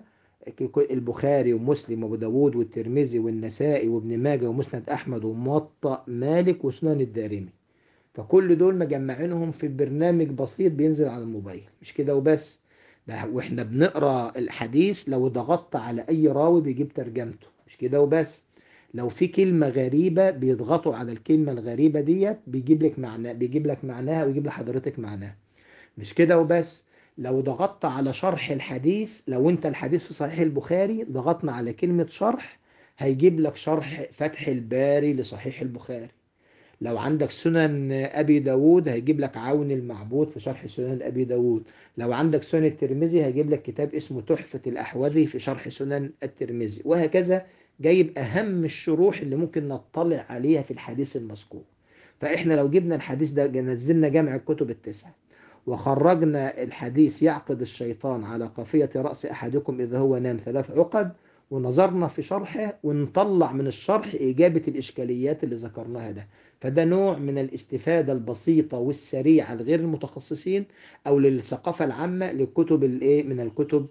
البخاري ومسلم وابو داود والترمذي والنسائي وابن ماجه ومسند احمد وموطأ مالك وسنن الدارمي فكل دول مجمعينهم في برنامج بسيط بينزل على الموبايل مش كده وبس ده واحنا بنقرا الحديث لو ضغطت على اي راوي بيجيب ترجمته مش كده وبس لو في كلمة غريبة بيضغطوا على الكلمة الغريبة ديت بيجيب لك معنى بيجيب لك معناها ويجيب لحضرتك معناها مش كده وبس لو ضغطت على شرح الحديث لو انت الحديث في صحيح البخاري ضغطنا على كلمة شرح هيجيب لك شرح فتح الباري لصحيح البخاري لو عندك سنن أبي داود هيجيب لك عون المعبود في شرح سنن أبي داود لو عندك سنن الترمذي هيجيب لك كتاب اسمه تحفة الأحوذي في شرح سنن الترمذي وهكذا جايب أهم الشروح اللي ممكن نطلع عليها في الحديث المذكور فإحنا لو جبنا الحديث ده نزلنا جمع الكتب التسعة وخرجنا الحديث يعقد الشيطان على قافية رأس أحدكم إذا هو نام ثلاث عقد ونظرنا في شرحه ونطلع من الشرح إجابة الإشكاليات اللي ذكرناها ده فده نوع من الاستفادة البسيطة والسريعة لغير المتخصصين أو للثقافة العامة للكتب الإيه من الكتب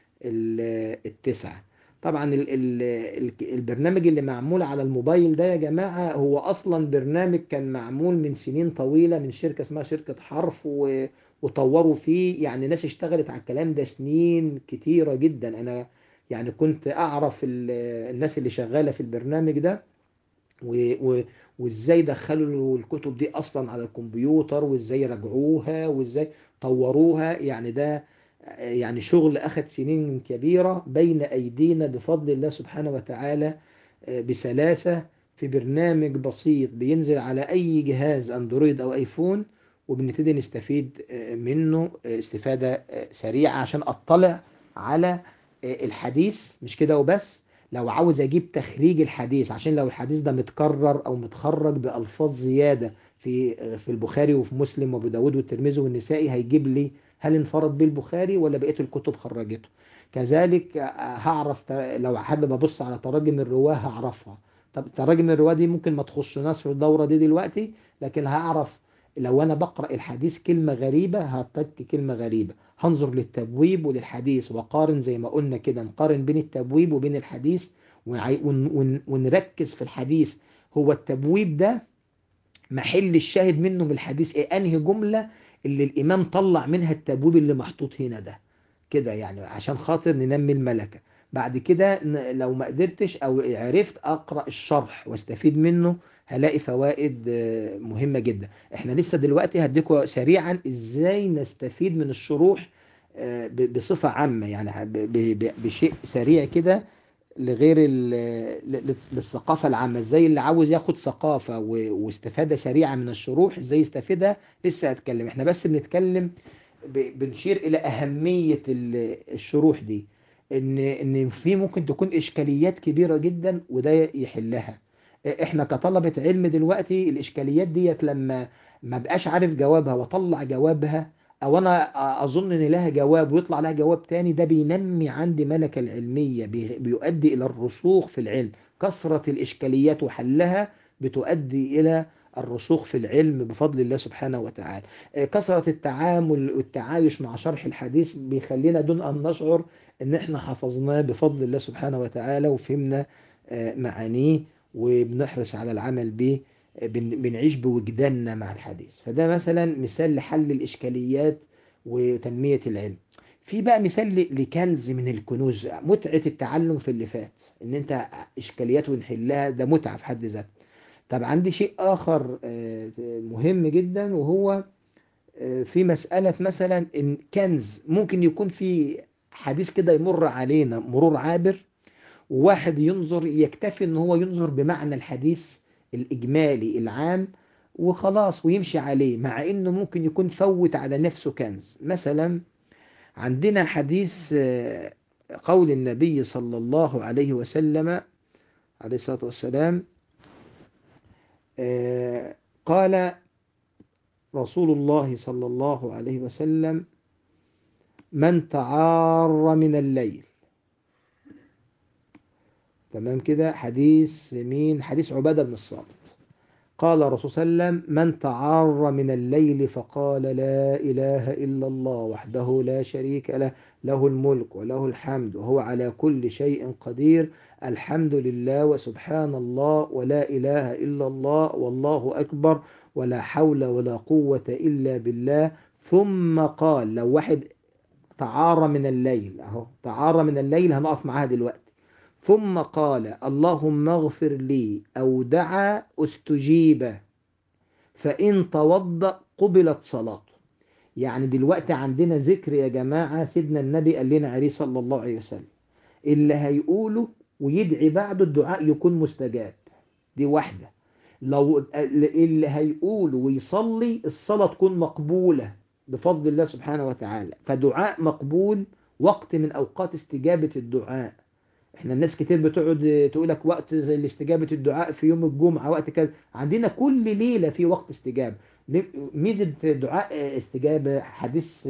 التسعة طبعا ال ال البرنامج اللي معمول على الموبايل ده يا جماعة هو أصلا برنامج كان معمول من سنين طويلة من شركة اسمها شركة حرف وطوروا فيه يعني ناس اشتغلت على الكلام ده سنين كتيرة جدا أنا يعني كنت أعرف الناس اللي شغالة في البرنامج ده وازاي دخلوا الكتب دي أصلا على الكمبيوتر وازاي رجعوها وازاي طوروها يعني ده يعني شغل أخذ سنين كبيرة بين أيدينا بفضل الله سبحانه وتعالى بسلاسة في برنامج بسيط بينزل على أي جهاز أندرويد أو أيفون وبنبتدي نستفيد منه استفادة سريعة عشان أطلع على الحديث مش كده وبس لو عاوز اجيب تخريج الحديث عشان لو الحديث ده متكرر او متخرج بألفاظ زيادة في في البخاري وفي مسلم وابو داود والترمذي والنسائي هيجيب لي هل انفرد به البخاري ولا بقيه الكتب خرجته كذلك هعرف لو حابب ابص على تراجم الرواه هعرفها طب تراجم الرواه دي ممكن ما تخصناش في الدوره دي دلوقتي لكن هعرف لو انا بقرا الحديث كلمه غريبه هتك كلمه غريبه هنظر للتبويب وللحديث وقارن زي ما قلنا كده نقارن بين التبويب وبين الحديث ونركز في الحديث هو التبويب ده محل الشاهد منه من الحديث ايه انهي جملة اللي الامام طلع منها التبويب اللي محطوط هنا ده كده يعني عشان خاطر ننمي الملكة بعد كده لو ما قدرتش او عرفت اقرأ الشرح واستفيد منه هلاقي فوائد مهمة جدا احنا لسه دلوقتي هديكم سريعا ازاي نستفيد من الشروح بصفة عامة يعني بشيء سريع كده لغير للثقافة العامة ازاي اللي عاوز ياخد ثقافة واستفادة سريعة من الشروح ازاي يستفيدها لسه هتكلم احنا بس بنتكلم بنشير الى اهمية الشروح دي ان ان في ممكن تكون اشكاليات كبيرة جدا وده يحلها احنا كطلبة علم دلوقتي الاشكاليات ديت لما ما بقاش عارف جوابها واطلع جوابها او انا اظن ان لها جواب ويطلع لها جواب تاني ده بينمي عندي ملكة العلمية بيؤدي الى الرسوخ في العلم كثرة الاشكاليات وحلها بتؤدي الى الرسوخ في العلم بفضل الله سبحانه وتعالى كثرة التعامل والتعايش مع شرح الحديث بيخلينا دون ان نشعر ان احنا حفظناه بفضل الله سبحانه وتعالى وفهمنا معانيه وبنحرص على العمل به بنعيش بوجداننا مع الحديث فده مثلا مثال لحل الإشكاليات وتنمية العلم في بقى مثال لكنز من الكنوز متعة التعلم في اللي فات ان انت اشكاليات ونحلها ده متعة في حد ذاته طب عندي شيء اخر مهم جدا وهو في مسألة مثلا ان كنز ممكن يكون في حديث كده يمر علينا مرور عابر وواحد ينظر يكتفي ان هو ينظر بمعنى الحديث الإجمالي العام وخلاص ويمشي عليه مع انه ممكن يكون فوت على نفسه كنز مثلا عندنا حديث قول النبي صلى الله عليه وسلم عليه الصلاة والسلام قال رسول الله صلى الله عليه وسلم من تعار من الليل تمام كده حديث مين حديث عبادة بن الصامت قال الرسول صلى الله عليه وسلم من تعار من الليل فقال لا إله إلا الله وحده لا شريك له له الملك وله الحمد وهو على كل شيء قدير الحمد لله وسبحان الله ولا إله إلا الله والله أكبر ولا حول ولا قوة إلا بالله ثم قال لو واحد تعار من الليل أهو تعار من الليل هنقف معاها دلوقتي ثم قال اللهم اغفر لي أو دعا استجيب فإن توضأ قبلت صلاته يعني دلوقتي عندنا ذكر يا جماعة سيدنا النبي قال لنا عليه صلى الله عليه وسلم اللي هيقوله ويدعي بعده الدعاء يكون مستجاب دي واحدة لو اللي هيقوله ويصلي الصلاة تكون مقبولة بفضل الله سبحانه وتعالى فدعاء مقبول وقت من أوقات استجابة الدعاء احنا الناس كتير بتقعد تقول لك وقت زي استجابة الدعاء في يوم الجمعة وقت كذا عندنا كل ليلة في وقت استجابة ميزة دعاء استجابة حديث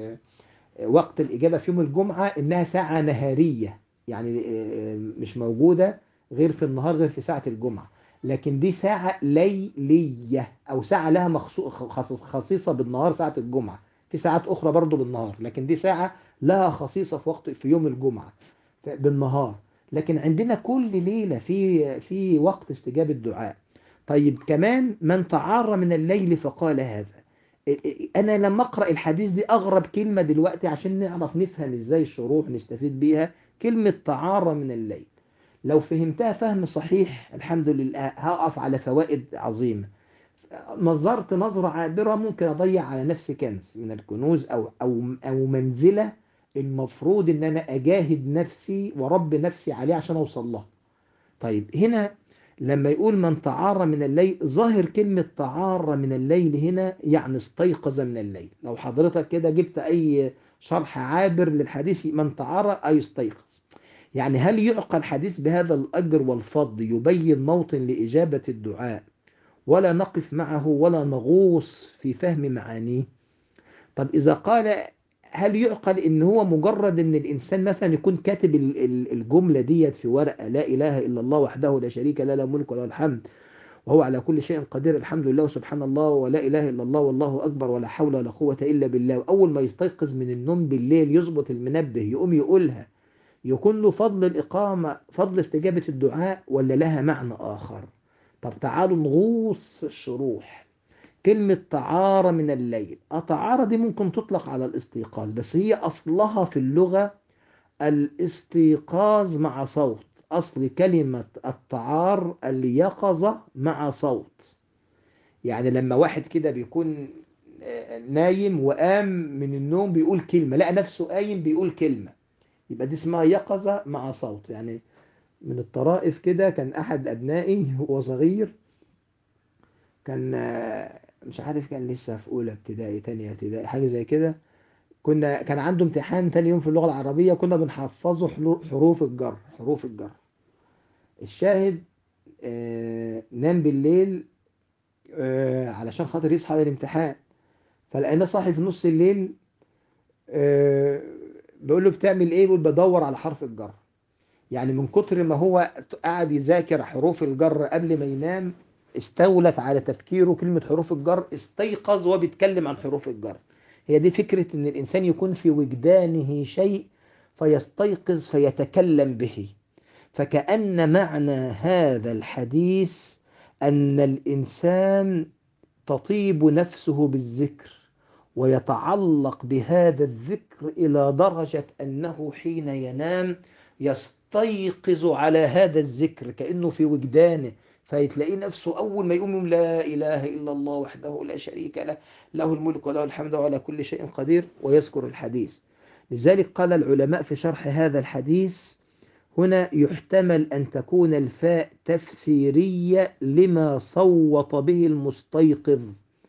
وقت الإجابة في يوم الجمعة إنها ساعة نهارية يعني مش موجودة غير في النهار غير في ساعة الجمعة لكن دي ساعة ليلية أو ساعة لها خصيصة بالنهار ساعة الجمعة في ساعات أخرى برضو بالنهار لكن دي ساعة لها خصيصة في وقت في يوم الجمعة بالنهار لكن عندنا كل ليلة في في وقت استجابة الدعاء طيب كمان من تعار من الليل فقال هذا أنا لما أقرأ الحديث دي أغرب كلمة دلوقتي عشان نعرف نفهم إزاي الشروح نستفيد بيها كلمة تعار من الليل لو فهمتها فهم صحيح الحمد لله هقف على فوائد عظيمة نظرت نظرة عابرة ممكن أضيع على نفسي كنز من الكنوز أو, أو, أو منزلة المفروض ان انا اجاهد نفسي ورب نفسي عليه عشان اوصل لها طيب هنا لما يقول من تعار من الليل ظاهر كلمة تعار من الليل هنا يعني استيقظ من الليل لو حضرتك كده جبت اي شرح عابر للحديث من تعارى أي يستيقظ يعني هل يعقل حديث بهذا الأجر والفضل يبين موطن لإجابة الدعاء ولا نقف معه ولا نغوص في فهم معانيه طب إذا قال هل يعقل ان هو مجرد ان الانسان مثلا يكون كاتب الجملة ديت في ورقة لا اله الا الله وحده لا شريك له لا ملك ولا الحمد وهو على كل شيء قدير الحمد لله سبحان الله ولا اله الا الله والله اكبر ولا حول ولا قوة الا بالله واول ما يستيقظ من النوم بالليل يظبط المنبه يقوم يقولها يكون له فضل الاقامة فضل استجابة الدعاء ولا لها معنى اخر طب تعالوا نغوص في الشروح كلمة تعارى من الليل التعارى دي ممكن تطلق على الاستيقاظ بس هي أصلها في اللغة الاستيقاظ مع صوت أصل كلمة التعار اليقظة مع صوت يعني لما واحد كده بيكون نايم وقام من النوم بيقول كلمة لقى نفسه قايم بيقول كلمة يبقى دي اسمها يقظة مع صوت يعني من الطرائف كده كان أحد أبنائي وهو صغير كان مش عارف كان لسه في اولى ابتدائي تانية ابتدائي حاجه زي كده كنا كان عنده امتحان تاني يوم في اللغه العربيه كنا بنحفظه حروف الجر حروف الجر الشاهد آه نام بالليل آه علشان خاطر يصحى للامتحان فلقيناه صاحي في نص الليل آه بيقول له بتعمل ايه بيقول بدور على حرف الجر يعني من كتر ما هو قاعد يذاكر حروف الجر قبل ما ينام استولت على تفكيره كلمة حروف الجر استيقظ وبيتكلم عن حروف الجر هي دي فكرة ان الانسان يكون في وجدانه شيء فيستيقظ فيتكلم به فكأن معنى هذا الحديث أن الإنسان تطيب نفسه بالذكر ويتعلق بهذا الذكر إلى درجة أنه حين ينام يستيقظ على هذا الذكر كأنه في وجدانه فيتلاقيه نفسه أول ما يقوم لا إله إلا الله وحده لا شريك له له الملك وله الحمد وعلى كل شيء قدير ويذكر الحديث لذلك قال العلماء في شرح هذا الحديث هنا يحتمل أن تكون الفاء تفسيرية لما صوت به المستيقظ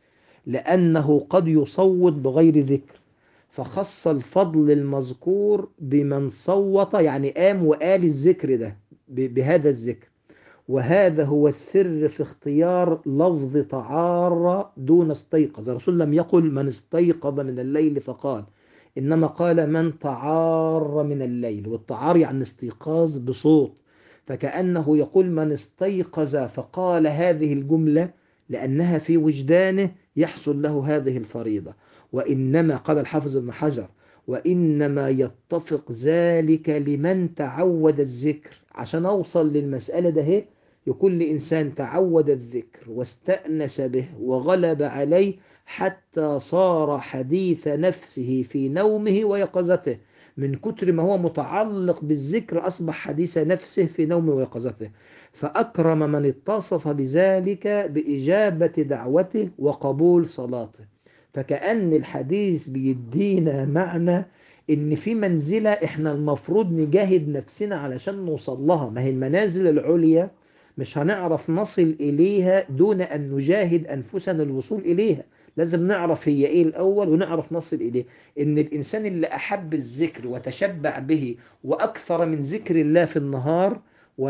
لأنه قد يصوت بغير ذكر فخص الفضل المذكور بمن صوت يعني قام وقال الذكر ده بهذا الذكر وهذا هو السر في اختيار لفظ تعار دون استيقظ الرسول لم يقل من استيقظ من الليل فقال إنما قال من تعار من الليل والتعار يعني استيقاظ بصوت فكأنه يقول من استيقظ فقال هذه الجملة لأنها في وجدانه يحصل له هذه الفريضة وإنما قال الحافظ ابن حجر وإنما يتفق ذلك لمن تعود الذكر عشان أوصل للمسألة ده هي يكون لإنسان تعود الذكر واستأنس به وغلب عليه حتى صار حديث نفسه في نومه ويقظته من كتر ما هو متعلق بالذكر أصبح حديث نفسه في نومه ويقظته فأكرم من اتصف بذلك بإجابة دعوته وقبول صلاته فكأن الحديث بيدينا معنى ان في منزلة احنا المفروض نجاهد نفسنا علشان نوصل لها ما هي المنازل العليا مش هنعرف نصل إليها دون أن نجاهد أنفسنا الوصول إليها لازم نعرف هي إيه الأول ونعرف نصل إليه إن الإنسان اللي أحب الذكر وتشبع به وأكثر من ذكر الله في النهار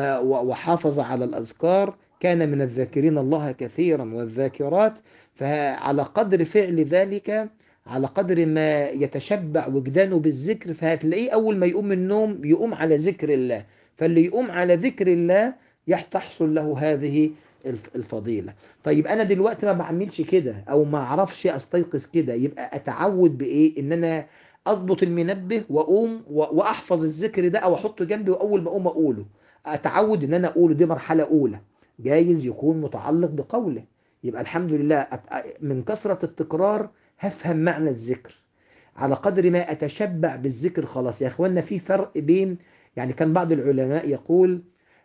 وحافظ على الأذكار كان من الذاكرين الله كثيرا والذاكرات فعلى قدر فعل ذلك على قدر ما يتشبع وجدانه بالذكر فهتلاقيه أول ما يقوم من النوم يقوم على ذكر الله فاللي يقوم على ذكر الله تحصل له هذه الفضيلة طيب أنا دلوقتي ما بعملش كده أو ما أعرفش أستيقظ كده يبقى أتعود بإيه إن أنا أضبط المنبه وأقوم وأحفظ الذكر ده أو أحطه جنبي وأول ما أقوم أقوله أتعود إن أنا أقوله دي مرحلة أولى جايز يكون متعلق بقوله يبقى الحمد لله من كثرة التكرار هفهم معنى الذكر على قدر ما أتشبع بالذكر خلاص يا أخوانا في فرق بين يعني كان بعض العلماء يقول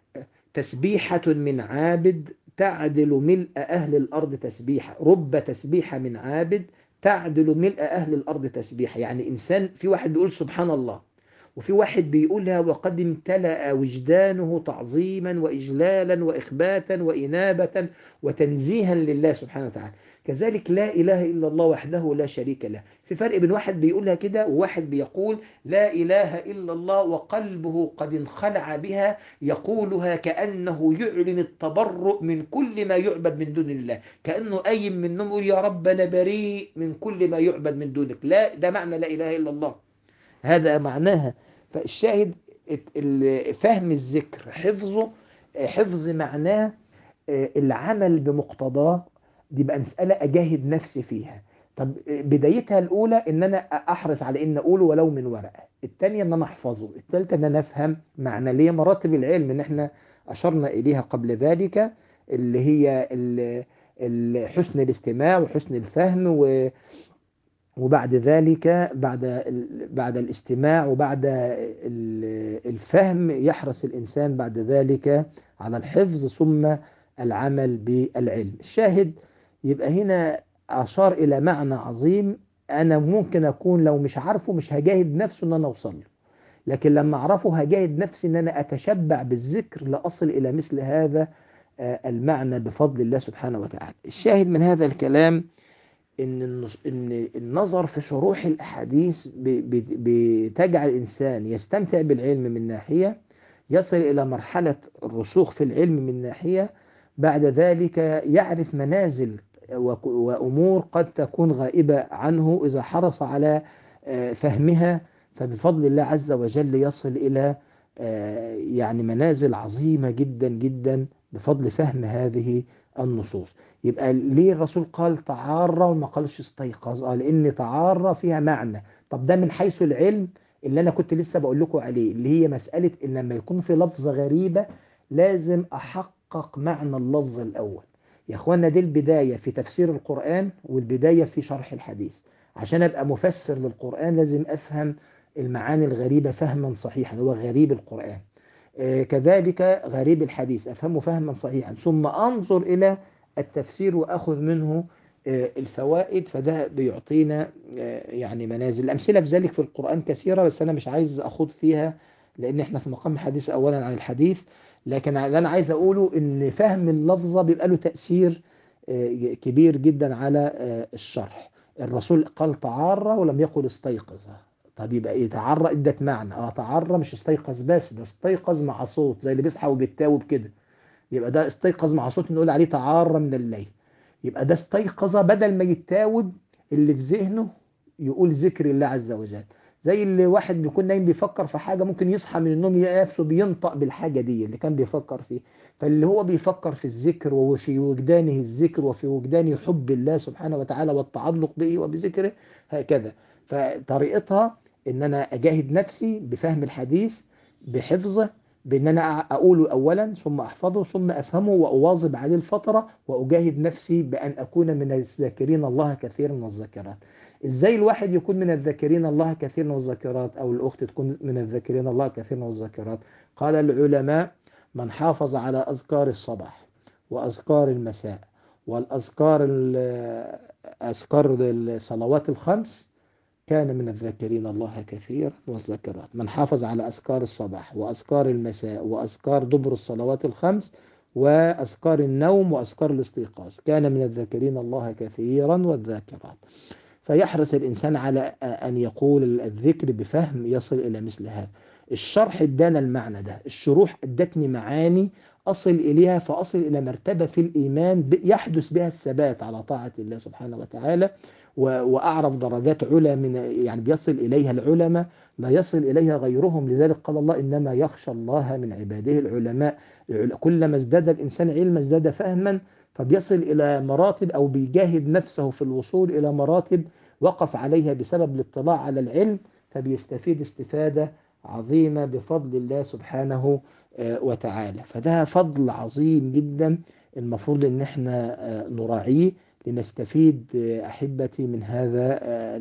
تسبيحة من عابد تعدل ملء أهل الأرض تسبيحة رب تسبيحة من عابد تعدل ملء أهل الأرض تسبيحة يعني إنسان في واحد بيقول سبحان الله وفي واحد بيقولها وقد امتلأ وجدانه تعظيما وإجلالا وإخباتا وإنابة وتنزيها لله سبحانه وتعالى كذلك لا إله إلا الله وحده لا شريك له في فرق بين واحد بيقولها كده وواحد بيقول لا إله إلا الله وقلبه قد انخلع بها يقولها كأنه يعلن التبرؤ من كل ما يعبد من دون الله كأنه قايم من النوم يقول يا رب أنا بريء من كل ما يعبد من دونك لا ده معنى لا إله إلا الله هذا معناها فالشاهد فهم الذكر حفظه حفظ معناه العمل بمقتضاه دي بقى مسألة أجاهد نفسي فيها طب بدايتها الأولى إن أنا أحرص على إن أقوله ولو من ورقة الثانية إن أنا أحفظه الثالثة إن أنا أفهم معنى ليه مراتب العلم إن إحنا أشرنا إليها قبل ذلك اللي هي حسن الاستماع وحسن الفهم و وبعد ذلك بعد بعد الاستماع وبعد الفهم يحرص الإنسان بعد ذلك على الحفظ ثم العمل بالعلم الشاهد يبقى هنا أشار إلى معنى عظيم أنا ممكن أكون لو مش عارفه مش هجاهد نفسه أن أنا أوصل له لكن لما أعرفه هجاهد نفسي أن أنا أتشبع بالذكر لأصل إلى مثل هذا المعنى بفضل الله سبحانه وتعالى الشاهد من هذا الكلام إن إن النظر في شروح الأحاديث بتجعل الإنسان يستمتع بالعلم من ناحية يصل إلى مرحلة الرسوخ في العلم من ناحية بعد ذلك يعرف منازل وأمور قد تكون غائبة عنه إذا حرص على فهمها فبفضل الله عز وجل يصل إلى يعني منازل عظيمة جدا جدا بفضل فهم هذه النصوص يبقى ليه الرسول قال تعارى وما قالش استيقظ آه لأن تعارى فيها معنى طب ده من حيث العلم اللي أنا كنت لسه بقول لكم عليه اللي هي مسألة إن لما يكون في لفظة غريبة لازم أحقق معنى اللفظ الأول يا أخوانا دي البداية في تفسير القرآن والبداية في شرح الحديث عشان أبقى مفسر للقرآن لازم أفهم المعاني الغريبة فهما صحيحا هو غريب القرآن آه كذلك غريب الحديث أفهمه فهما صحيحا ثم أنظر إلى التفسير وأخذ منه آه الفوائد فده بيعطينا آه يعني منازل الأمثلة في ذلك في القرآن كثيرة بس أنا مش عايز أخوض فيها لأن احنا في مقام الحديث أولا عن الحديث لكن اللي أنا عايز أقوله إن فهم اللفظة بيبقى له تأثير كبير جدا على الشرح الرسول قال تعارى ولم يقل استيقظ طب يبقى ايه تعرى ادت معنى اه تعرى مش استيقظ بس ده استيقظ مع صوت زي اللي بيصحى وبيتاوب كده يبقى ده استيقظ مع صوت نقول عليه تعرى من الليل يبقى ده استيقظ بدل ما يتاوب اللي في ذهنه يقول ذكر الله عز وجل زي اللي واحد بيكون نايم بيفكر في حاجة ممكن يصحى من النوم يلاقي نفسه بينطق بالحاجة دي اللي كان بيفكر فيه فاللي هو بيفكر في الذكر وفي وجدانه الذكر وفي وجدانه حب الله سبحانه وتعالى والتعلق به وبذكره هكذا فطريقتها ان انا اجاهد نفسي بفهم الحديث بحفظه بان انا اقوله اولا ثم احفظه ثم افهمه واواظب عليه الفترة واجاهد نفسي بان اكون من الذاكرين الله كثيرا والذاكرات ازاي الواحد يكون من الذاكرين الله كثيرا والذاكرات او الاخت تكون من الذاكرين الله كثيرا والذاكرات قال العلماء من حافظ على اذكار الصباح واذكار المساء والاذكار اذكار الصلوات الخمس كان من الذاكرين الله كثيرا والذاكرات من حافظ على أذكار الصباح وأذكار المساء وأذكار دبر الصلوات الخمس وأذكار النوم وأذكار الاستيقاظ كان من الذاكرين الله كثيرا والذاكرات فيحرص الإنسان على أن يقول الذكر بفهم يصل إلى مثل هذا الشرح ادانا المعنى ده الشروح ادتني معاني أصل إليها فأصل إلى مرتبة في الإيمان يحدث بها الثبات على طاعة الله سبحانه وتعالى وأعرف درجات علا من يعني بيصل إليها العلماء لا يصل إليها غيرهم لذلك قال الله إنما يخشى الله من عباده العلماء كلما ازداد الإنسان علما ازداد فهما فبيصل إلى مراتب أو بيجاهد نفسه في الوصول إلى مراتب وقف عليها بسبب الاطلاع على العلم فبيستفيد استفادة عظيمة بفضل الله سبحانه وتعالى فده فضل عظيم جدا المفروض ان احنا نراعيه لنستفيد أحبتي من هذا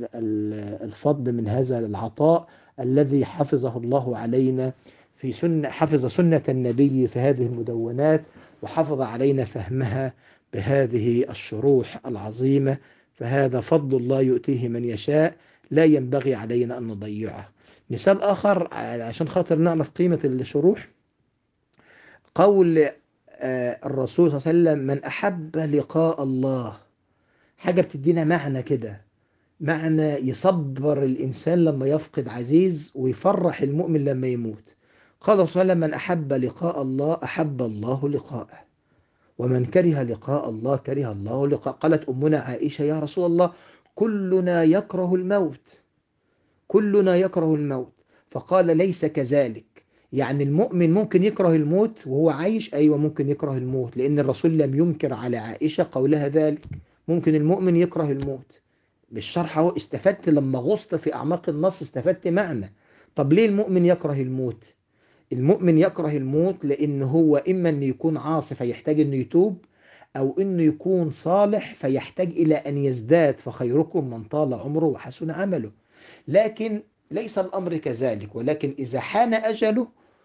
الفضل من هذا العطاء الذي حفظه الله علينا في سنة حفظ سنة النبي في هذه المدونات وحفظ علينا فهمها بهذه الشروح العظيمة فهذا فضل الله يؤتيه من يشاء لا ينبغي علينا أن نضيعه مثال آخر عشان خاطر نعرف قيمة الشروح قول الرسول صلى الله عليه وسلم من أحب لقاء الله حاجة بتدينا معنى كده معنى يصبر الإنسان لما يفقد عزيز ويفرح المؤمن لما يموت قال صلى الله عليه وسلم من أحب لقاء الله أحب الله لقاءه ومن كره لقاء الله كره الله لقاء قالت أمنا عائشة يا رسول الله كلنا يكره الموت كلنا يكره الموت فقال ليس كذلك يعني المؤمن ممكن يكره الموت وهو عايش أيوة ممكن يكره الموت لأن الرسول لم ينكر على عائشة قولها ذلك ممكن المؤمن يكره الموت بالشرح اهو استفدت لما غصت في أعماق النص استفدت معنى طب ليه المؤمن يكره الموت المؤمن يكره الموت لأن هو إما أن يكون عاصي فيحتاج أنه يتوب أو أنه يكون صالح فيحتاج إلى أن يزداد فخيركم من طال عمره وحسن عمله لكن ليس الأمر كذلك ولكن إذا حان أجله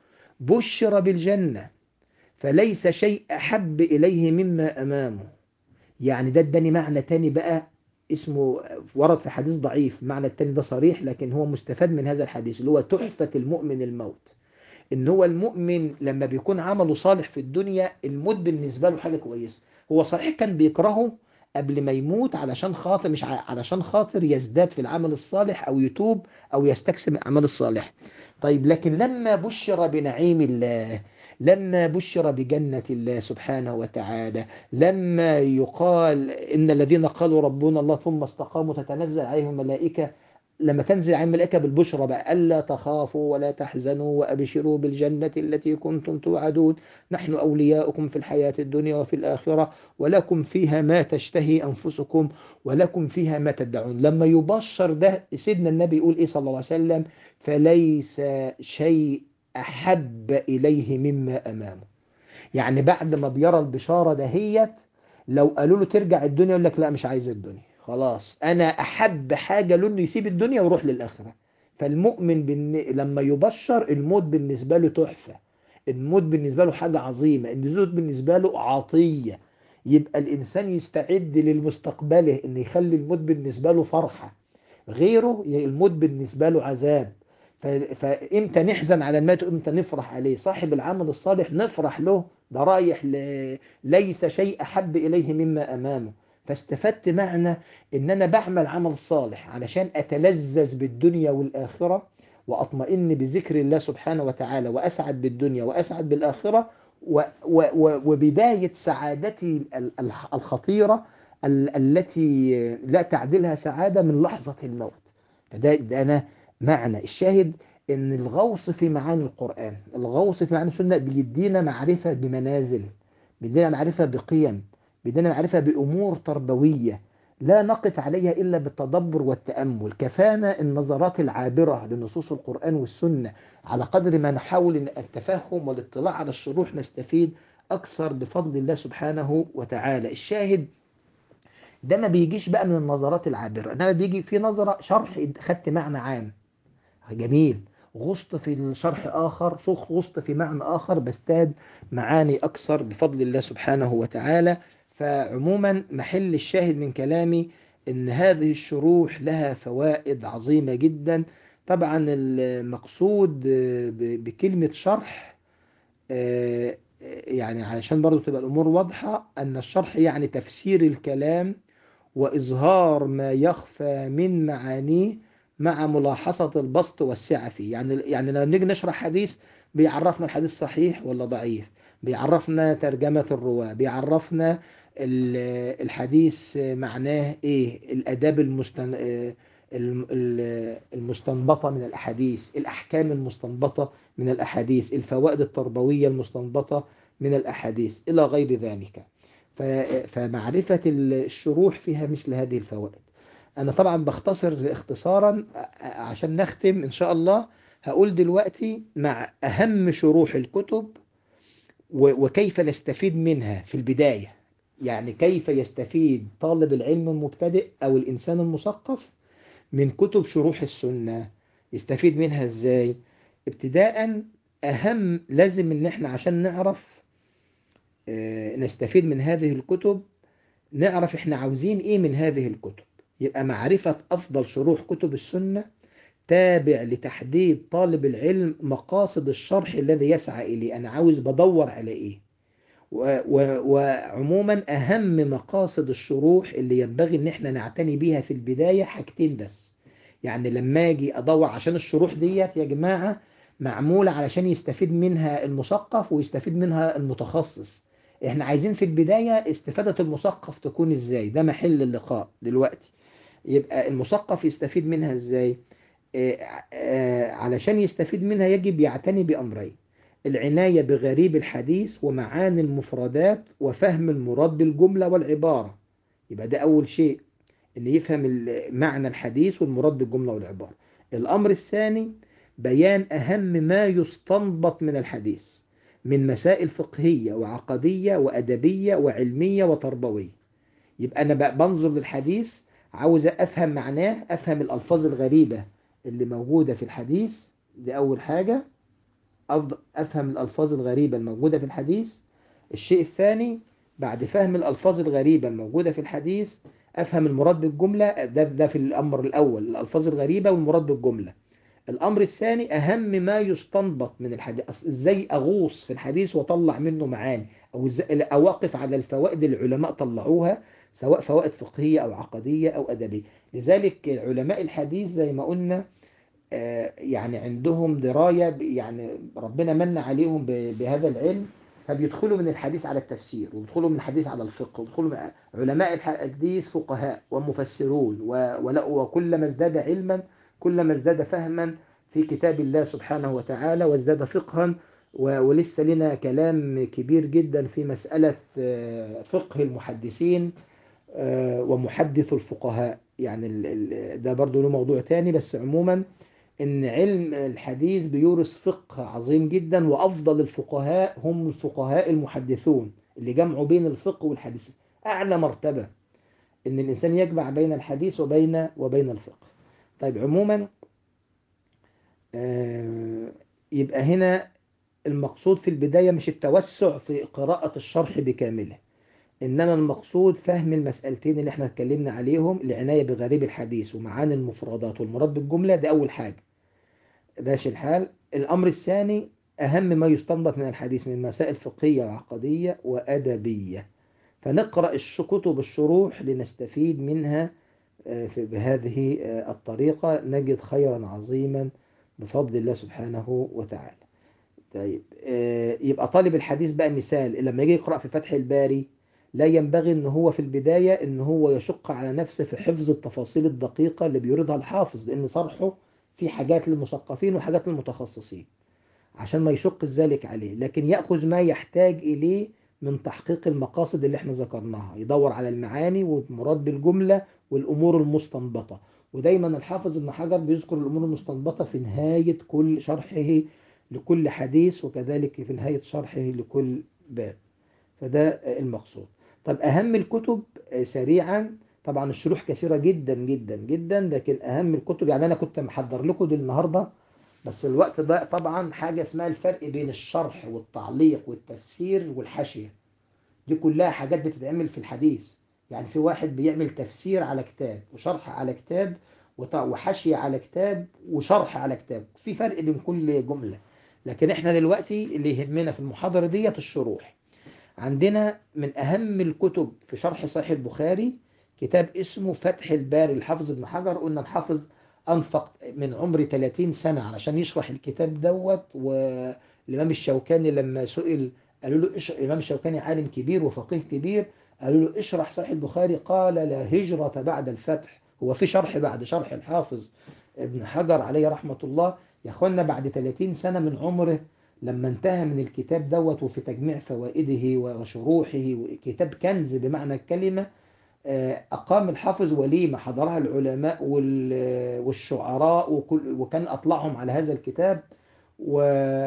بشر بالجنة فليس شيء أحب إليه مما أمامه يعني ده اداني معنى تاني بقى اسمه ورد في حديث ضعيف معنى التاني ده صريح لكن هو مستفاد من هذا الحديث اللي هو تحفة المؤمن الموت ان هو المؤمن لما بيكون عمله صالح في الدنيا الموت بالنسبة له حاجة كويسة هو صحيح كان بيكرهه قبل ما يموت علشان خاطر مش علشان خاطر يزداد في العمل الصالح او يتوب او يستكسب الاعمال الصالحه طيب لكن لما بشر بنعيم الله لما بشر بجنة الله سبحانه وتعالى لما يقال إن الذين قالوا ربنا الله ثم استقاموا تتنزل عليهم الملائكة لما تنزل عليهم الملائكة بالبشرى بقى ألا تخافوا ولا تحزنوا وأبشروا بالجنة التي كنتم توعدون نحن أولياؤكم في الحياة الدنيا وفي الآخرة ولكم فيها ما تشتهي أنفسكم ولكم فيها ما تدعون لما يبشر ده سيدنا النبي يقول إيه صلى الله عليه وسلم فليس شيء أحب إليه مما أمامه يعني بعد ما بيرى البشارة دهيت لو قالوا له ترجع الدنيا يقول لك لا مش عايز الدنيا خلاص أنا أحب حاجة له إنه يسيب الدنيا ويروح للآخرة فالمؤمن بالن... لما يبشر الموت بالنسبة له تحفة الموت بالنسبة له حاجة عظيمة النزول بالنسبة له عطية يبقى الإنسان يستعد للمستقبله إن يخلي الموت بالنسبة له فرحة غيره الموت بالنسبة له عذاب فإمتى نحزن على المات وإمتى نفرح عليه صاحب العمل الصالح نفرح له ده رايح ل... ليس شيء أحب إليه مما أمامه فاستفدت معنى ان انا بعمل عمل صالح علشان اتلذذ بالدنيا والاخرة واطمئن بذكر الله سبحانه وتعالى واسعد بالدنيا واسعد بالاخرة و و و وبداية سعادتي الخطيرة التي لا تعدلها سعادة من لحظة الموت ده, ده انا معنى الشاهد ان الغوص في معاني القرآن الغوص في معاني السنة بيدينا معرفة بمنازل بيدينا معرفة بقيم بدنا معرفة بأمور تربوية لا نقف عليها إلا بالتدبر والتأمل كفانا النظرات العابرة لنصوص القرآن والسنة على قدر ما نحاول التفهم والاطلاع على الشروح نستفيد أكثر بفضل الله سبحانه وتعالى الشاهد ده ما بيجيش بقى من النظرات العابرة إنما بيجي في نظرة شرح خدت معنى عام جميل غصت في الشرح آخر غصت في معنى آخر بستاد معاني أكثر بفضل الله سبحانه وتعالى فعموما محل الشاهد من كلامي ان هذه الشروح لها فوائد عظيمة جدا طبعا المقصود بكلمة شرح يعني علشان برضو تبقى الأمور واضحة أن الشرح يعني تفسير الكلام وإظهار ما يخفى من معانيه مع ملاحظة البسط والسعة فيه يعني يعني لما نيجي نشرح حديث بيعرفنا الحديث صحيح ولا ضعيف بيعرفنا ترجمة الرواة بيعرفنا الحديث معناه ايه الاداب المستن... المستنبطة من الاحاديث الاحكام المستنبطة من الاحاديث الفوائد التربوية المستنبطة من الاحاديث الى غير ذلك ف... فمعرفة الشروح فيها مثل هذه الفوائد انا طبعا بختصر اختصارا عشان نختم ان شاء الله هقول دلوقتي مع اهم شروح الكتب وكيف نستفيد منها في البداية يعني كيف يستفيد طالب العلم المبتدئ أو الإنسان المثقف من كتب شروح السنة يستفيد منها إزاي ابتداء أهم لازم إن إحنا عشان نعرف نستفيد من هذه الكتب نعرف إحنا عاوزين إيه من هذه الكتب يبقى معرفة أفضل شروح كتب السنة تابع لتحديد طالب العلم مقاصد الشرح الذي يسعى إليه أنا عاوز بدور على إيه و- و- وعموما أهم مقاصد الشروح اللي ينبغي إن احنا نعتني بيها في البداية حاجتين بس يعني لما أجي أدور عشان الشروح ديت يا جماعة معمولة علشان يستفيد منها المثقف ويستفيد منها المتخصص احنا عايزين في البداية استفادة المثقف تكون ازاي ده محل اللقاء دلوقتي يبقى المثقف يستفيد منها ازاي آه، آه، علشان يستفيد منها يجب يعتني بأمرين العناية بغريب الحديث ومعاني المفردات وفهم المراد بالجملة والعبارة يبقى ده أول شيء إن يفهم ال- معنى الحديث والمراد بالجملة والعبارة الأمر الثاني بيان أهم ما يستنبط من الحديث من مسائل فقهية وعقدية وأدبية وعلمية وتربوية يبقى أنا بقى بنظر للحديث عاوز أفهم معناه أفهم الألفاظ الغريبة اللي موجودة في الحديث دي أول حاجة أفضل أفهم الألفاظ الغريبة الموجودة في الحديث الشيء الثاني بعد فهم الألفاظ الغريبة الموجودة في الحديث أفهم المراد بالجملة ده, ده في الأمر الأول الألفاظ الغريبة والمراد بالجملة الأمر الثاني أهم ما يستنبط من الحديث أص- إزاي أغوص في الحديث وأطلع منه معاني أو إزاي أوقف على الفوائد اللي العلماء طلعوها سواء فوائد فقهية أو عقدية أو أدبية لذلك علماء الحديث زي ما قلنا آه، يعني عندهم دراية ب- يعني ربنا من عليهم ب- بهذا العلم فبيدخلوا من الحديث على التفسير وبيدخلوا من الحديث على الفقه وبيدخلوا من علماء الحديث فقهاء ومفسرون و- ولا- وكلما ازداد علما كلما ازداد فهما في كتاب الله سبحانه وتعالى وازداد فقها و- ولسه لنا كلام كبير جدا في مسألة آه، فقه المحدثين آه، ومحدث الفقهاء يعني ال- ال- ده برضو له موضوع تاني بس عموما ان علم الحديث بيورث فقه عظيم جدا وافضل الفقهاء هم الفقهاء المحدثون اللي جمعوا بين الفقه والحديث اعلى مرتبة ان الانسان يجمع بين الحديث وبين وبين الفقه طيب عموما آه، يبقى هنا المقصود في البداية مش التوسع في قراءة الشرح بكامله إنما المقصود فهم المسألتين اللي احنا اتكلمنا عليهم العناية بغريب الحديث ومعاني المفردات والمراد بالجملة ده أول حاجة ماشي الحال الأمر الثاني أهم ما يستنبط من الحديث من مسائل فقهية وعقدية وأدبية فنقرأ الش- كتب الشروح لنستفيد منها آه، في- بهذه آه، الطريقة نجد خيرا عظيما بفضل الله سبحانه وتعالى طيب آه، يبقى طالب الحديث بقى مثال لما يجي يقرأ في فتح الباري لا ينبغي ان هو في البداية ان هو يشق على نفسه في حفظ التفاصيل الدقيقة اللي بيوردها الحافظ لان صرحه في حاجات للمثقفين وحاجات للمتخصصين عشان ما يشق ذلك عليه لكن يأخذ ما يحتاج إليه من تحقيق المقاصد اللي احنا ذكرناها يدور على المعاني والمراد بالجملة والأمور المستنبطة ودايما الحافظ ابن حجر بيذكر الأمور المستنبطة في نهاية كل شرحه لكل حديث وكذلك في نهاية شرحه لكل باب فده المقصود طب أهم الكتب آه، سريعا طبعا الشروح كثيرة جدا جدا جدا لكن أهم الكتب يعني أنا كنت محضر لكم دي النهاردة بس الوقت ده طبعا حاجة اسمها الفرق بين الشرح والتعليق والتفسير والحاشية دي كلها حاجات بتتعمل في الحديث يعني في واحد بيعمل تفسير على كتاب وشرح على كتاب وط- وحاشية على كتاب وشرح على كتاب في فرق بين كل جملة لكن احنا دلوقتي اللي يهمنا في المحاضرة ديت الشروح عندنا من أهم الكتب في شرح صحيح البخاري كتاب اسمه فتح الباري الحافظ ابن حجر قلنا الحافظ أنفق من عمر 30 سنة علشان يشرح الكتاب دوت والإمام الشوكاني لما سئل قالوا له إش... الإمام الشوكاني عالم كبير وفقيه كبير قالوا له اشرح صحيح البخاري قال لا هجرة بعد الفتح هو في شرح بعد شرح الحافظ ابن حجر عليه رحمة الله يا اخوانا بعد 30 سنة من عمره لما انتهى من الكتاب دوت وفي تجميع فوائده وشروحه كتاب كنز بمعنى الكلمة آه، أقام الحافظ وليمة حضرها العلماء وال- والشعراء وكل وكان أطلعهم على هذا الكتاب و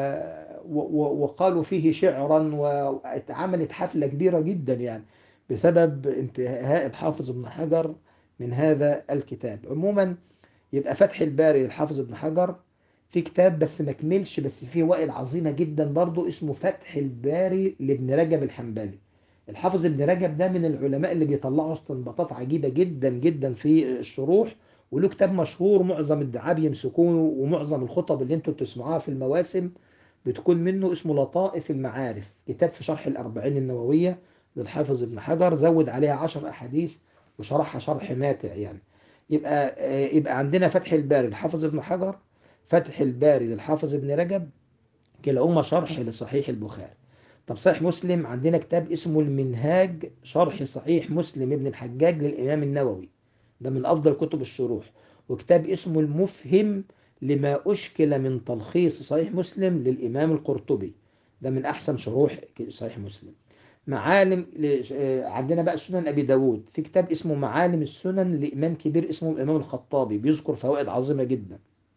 و- وقالوا فيه شعرا واتعملت حفلة كبيرة جدا يعني بسبب انتهاء الحافظ ابن حجر من هذا الكتاب عموما يبقى فتح الباري للحافظ ابن حجر في كتاب بس ما كملش بس فيه وائل عظيمة جدا برضو اسمه فتح الباري لابن رجب الحنبلي الحافظ ابن رجب ده من العلماء اللي بيطلعوا استنباطات عجيبة جدا جدا في الشروح وله كتاب مشهور معظم الدعاء بيمسكونه ومعظم الخطب اللي انتوا بتسمعوها في المواسم بتكون منه اسمه لطائف المعارف كتاب في شرح الأربعين النووية للحافظ ابن حجر زود عليها عشر أحاديث وشرحها شرح ماتع يعني يبقى يبقى عندنا فتح الباري للحافظ ابن حجر فتح الباري للحافظ ابن رجب كلاهما شرح لصحيح البخاري طب صحيح مسلم عندنا كتاب اسمه المنهاج شرح صحيح مسلم ابن الحجاج للإمام النووي ده من أفضل كتب الشروح وكتاب اسمه المفهم لما أشكل من تلخيص صحيح مسلم للإمام القرطبي ده من أحسن شروح صحيح مسلم معالم عندنا بقى سنن أبي داود في كتاب اسمه معالم السنن لإمام كبير اسمه الإمام الخطابي بيذكر فوائد عظيمة جدا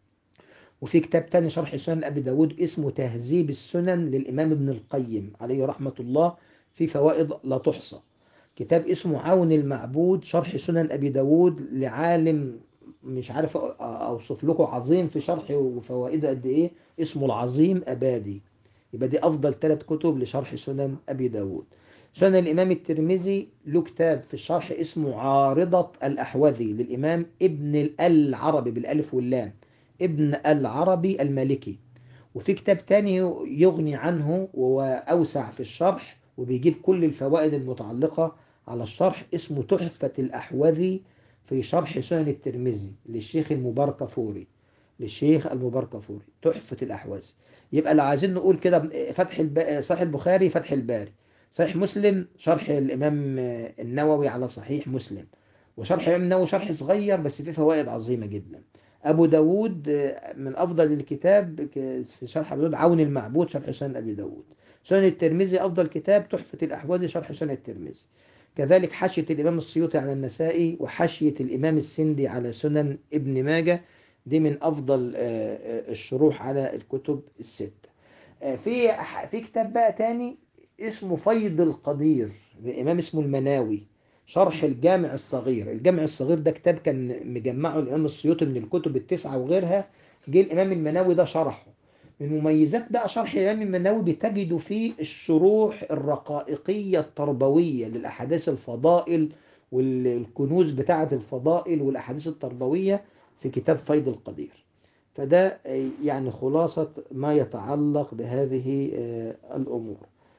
وفي كتاب تاني شرح سنن أبي داود اسمه تهذيب السنن للإمام ابن القيم عليه رحمة الله في فوائد لا تحصى كتاب اسمه عون المعبود شرح سنن أبي داود لعالم مش عارف أوصف لكم عظيم في شرحه وفوائده قد إيه اسمه العظيم أبادي يبقى دي أفضل ثلاث كتب لشرح سنن أبي داود سنن الإمام الترمذي له كتاب في الشرح اسمه عارضة الأحوذي للإمام ابن العربي بالألف واللام ابن العربي المالكي وفي كتاب تاني يغني عنه وأوسع في الشرح وبيجيب كل الفوائد المتعلقة على الشرح اسمه تحفة الأحوذي في شرح سنن الترمذي للشيخ المباركفوري للشيخ المباركفوري تحفة الأحوذي يبقى لو عايزين نقول كده فتح الب... صحيح البخاري فتح الباري صحيح مسلم شرح الإمام النووي على صحيح مسلم وشرح الإمام النووي شرح صغير بس فيه فوائد عظيمة جدا أبو داود من أفضل الكتاب في شرح أبو داود عون المعبود شرح سنن أبي داود سنن الترمذي أفضل كتاب تحفة الأحوذي شرح سنن الترمذي كذلك حاشية الإمام السيوطي على النسائي وحاشية الإمام السندي على سنن ابن ماجه دي من أفضل الشروح على الكتب الستة في في كتاب بقى تاني اسمه فيض القدير للإمام اسمه المناوي شرح الجامع الصغير الجامع الصغير ده كتاب كان مجمعه الإمام السيوطي من الكتب التسعة وغيرها جه الإمام المناوي ده شرحه من مميزات بقى شرح الإمام المناوي بتجد فيه الشروح الرقائقية التربوية للأحاديث الفضائل والكنوز بتاعة الفضائل والأحاديث التربوية في كتاب فيض القدير فده يعني خلاصة ما يتعلق بهذه الأمور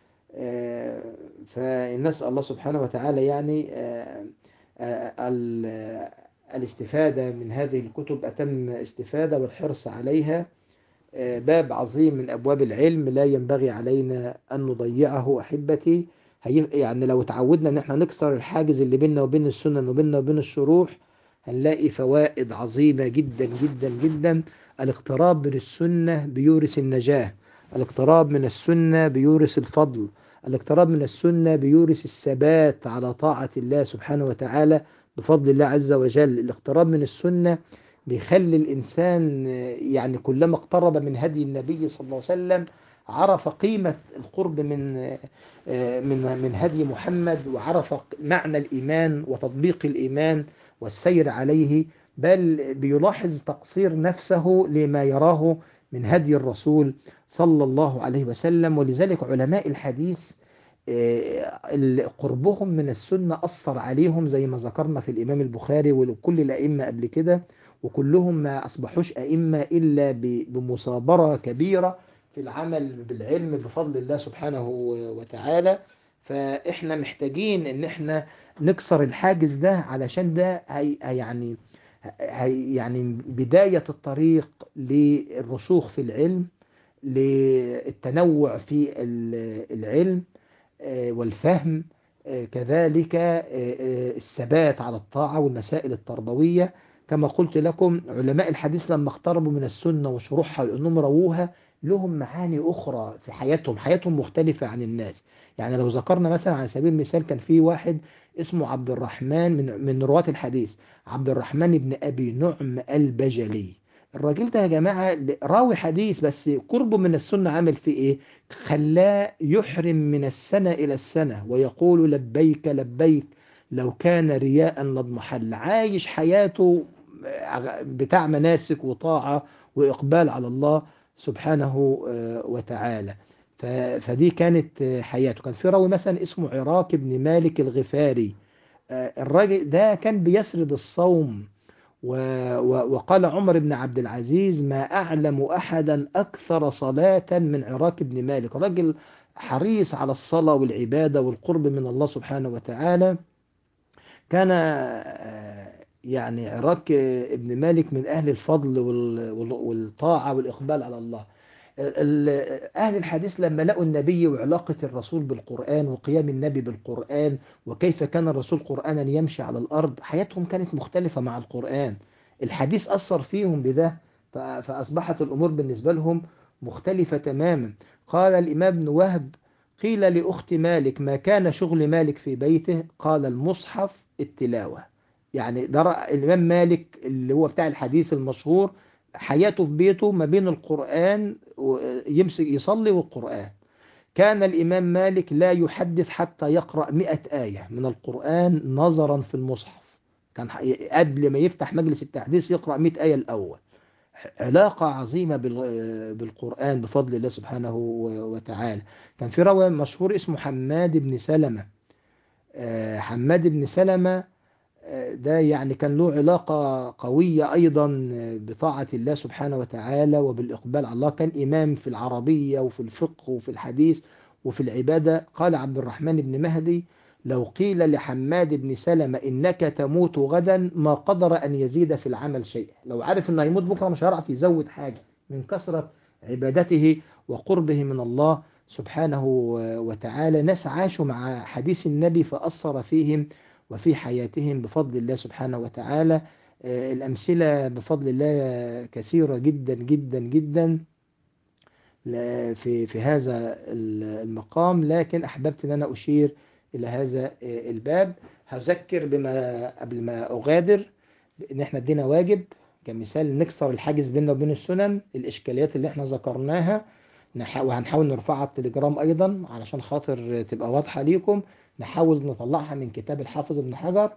فنسأل الله سبحانه وتعالى يعني الاستفادة من هذه الكتب أتم استفادة والحرص عليها باب عظيم من أبواب العلم لا ينبغي علينا أن نضيعه أحبتي يعني لو تعودنا أن احنا نكسر الحاجز اللي بيننا وبين السنن وبيننا وبين الشروح هنلاقي فوائد عظيمة جدا جدا جدا الاقتراب من السنة بيورث النجاة الاقتراب من السنة بيورث الفضل الاقتراب من السنة بيورث الثبات على طاعة الله سبحانه وتعالى بفضل الله عز وجل الاقتراب من السنة بيخلي الإنسان يعني كلما اقترب من هدي النبي صلى الله عليه وسلم عرف قيمة القرب من من من هدي محمد وعرف معنى الإيمان وتطبيق الإيمان والسير عليه بل بيلاحظ تقصير نفسه لما يراه من هدي الرسول صلى الله عليه وسلم ولذلك علماء الحديث قربهم من السنة أثر عليهم زي ما ذكرنا في الإمام البخاري وكل الأئمة قبل كده وكلهم ما أصبحوش أئمة إلا بمصابرة كبيرة في العمل بالعلم بفضل الله سبحانه وتعالى فإحنا محتاجين إن إحنا نكسر الحاجز ده علشان ده هي يعني هي يعني بداية الطريق للرسوخ في العلم للتنوع في العلم والفهم كذلك الثبات على الطاعة والمسائل التربوية كما قلت لكم علماء الحديث لما اقتربوا من السنة وشروحها لأنهم رووها لهم معاني أخرى في حياتهم حياتهم مختلفة عن الناس يعني لو ذكرنا مثلا على سبيل المثال كان في واحد اسمه عبد الرحمن من من رواة الحديث عبد الرحمن بن أبي نعم البجلي الراجل ده يا جماعة راوي حديث بس قربه من السنة عامل فيه ايه خلاه يحرم من السنة إلى السنة ويقول لبيك لبيك لو كان رياء لضمحل عايش حياته بتاع مناسك وطاعة وإقبال على الله سبحانه وتعالى فدي كانت حياته كان في راوي مثلا اسمه عراك بن مالك الغفاري الراجل ده كان بيسرد الصوم و- و- وقال عمر بن عبد العزيز ما أعلم أحدا أكثر صلاة من عراك بن مالك رجل حريص على الصلاة والعبادة والقرب من الله سبحانه وتعالى كان آه، يعني عراك ابن مالك من أهل الفضل وال- وال- والطاعة والإقبال على الله ال- أهل الحديث لما لقوا النبي وعلاقة الرسول بالقرآن وقيام النبي بالقرآن وكيف كان الرسول قرآنا يمشي على الأرض حياتهم كانت مختلفة مع القرآن الحديث أثر فيهم بده ف- فأصبحت الأمور بالنسبة لهم مختلفة تماما قال الإمام ابن وهب قيل لأخت مالك ما كان شغل مالك في بيته قال المصحف التلاوة يعني ده رأى الإمام مالك اللي هو بتاع الحديث المشهور حياته في بيته ما بين القرآن و- يمسك يصلي والقرآن كان الإمام مالك لا يحدث حتى يقرأ مئة آية من القرآن نظرا في المصحف كان ح- قبل ما يفتح مجلس التحديث يقرأ مئة آية الأول علاقة عظيمة بال- بالقرآن بفضل الله سبحانه و- وتعالى كان في راوي مشهور اسمه حماد بن سلمة آه، حماد بن سلمة آه، ده يعني كان له علاقة قوية أيضا بطاعة الله سبحانه وتعالى وبالإقبال على الله كان إمام في العربية وفي الفقه وفي الحديث وفي العبادة قال عبد الرحمن بن مهدي لو قيل لحماد بن سلمة إنك تموت غدا ما قدر أن يزيد في العمل شيئا لو عارف أنه هيموت بكرة مش هيعرف يزود حاجة من كثرة عبادته وقربه من الله سبحانه وتعالى ناس عاشوا مع حديث النبي فأثر فيهم وفي حياتهم بفضل الله سبحانه وتعالى آه، الأمثلة بفضل الله كثيرة جدا جدا جدا لا- في في هذا المقام لكن أحببت أن أنا أشير إلى هذا آه، الباب هذكر بما قبل ما أغادر إن إحنا ادينا واجب كمثال نكسر الحاجز بيننا وبين السنن الإشكاليات اللي إحنا ذكرناها نح- وهنحاول نرفعها على التليجرام أيضا علشان خاطر تبقى واضحة ليكم نحاول نطلعها من كتاب الحافظ ابن حجر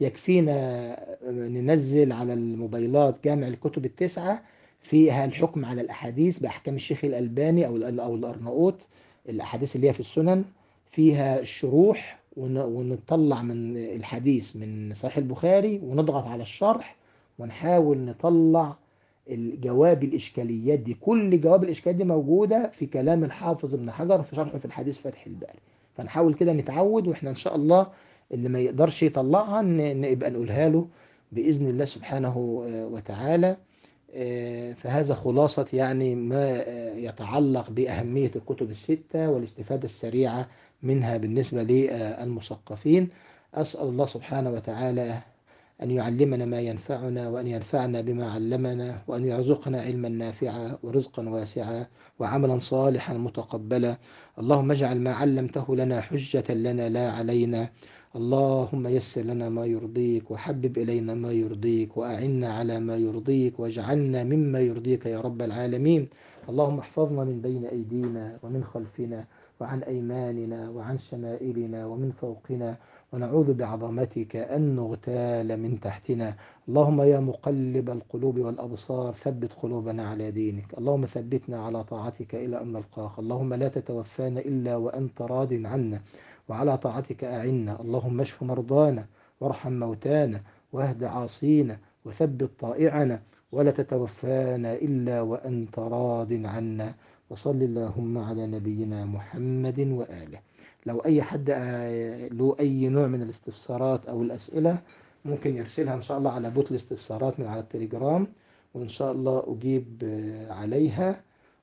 يكفينا ننزل على الموبايلات جامع الكتب التسعة فيها الحكم على الأحاديث بأحكام الشيخ الألباني أو ال- أو الأرناؤوط الأحاديث اللي هي في السنن فيها الشروح ون- ونطلع من الحديث من صحيح البخاري ونضغط على الشرح ونحاول نطلع الجواب الإشكاليات دي كل جواب الإشكاليات دي موجودة في كلام الحافظ ابن حجر في شرحه في الحديث فتح الباري فنحاول كده نتعود واحنا ان شاء الله اللي ما يقدرش يطلعها ن- نبقى نقولها له بإذن الله سبحانه آه، وتعالى آه، فهذا خلاصة يعني ما آه، يتعلق بأهمية الكتب الستة والاستفادة السريعة منها بالنسبة للمثقفين أسأل الله سبحانه وتعالى أن يعلمنا ما ينفعنا وأن ينفعنا بما علمنا وأن يرزقنا علما نافعا ورزقا واسعا وعملا صالحا متقبلا اللهم اجعل ما علمته لنا حجة لنا لا علينا اللهم يسر لنا ما يرضيك وحبب إلينا ما يرضيك وأعنا على ما يرضيك واجعلنا مما يرضيك يا رب العالمين اللهم احفظنا من بين أيدينا ومن خلفنا وعن أيماننا وعن شمائلنا ومن فوقنا ونعوذ بعظمتك أن نغتال من تحتنا اللهم يا مقلب القلوب والأبصار ثبت قلوبنا على دينك اللهم ثبتنا على طاعتك إلى أن نلقاك اللهم لا تتوفانا إلا وأنت راض عنا وعلى طاعتك أعنا اللهم اشف مرضانا وارحم موتانا واهد عاصينا وثبت طائعنا ولا تتوفانا إلا وأنت راض عنا وصل اللهم على نبينا محمد وآله لو أي حد آه، له أي نوع من الاستفسارات أو الأسئلة ممكن يرسلها إن شاء الله على بوت الاستفسارات من على التليجرام وإن شاء الله أجيب آه، عليها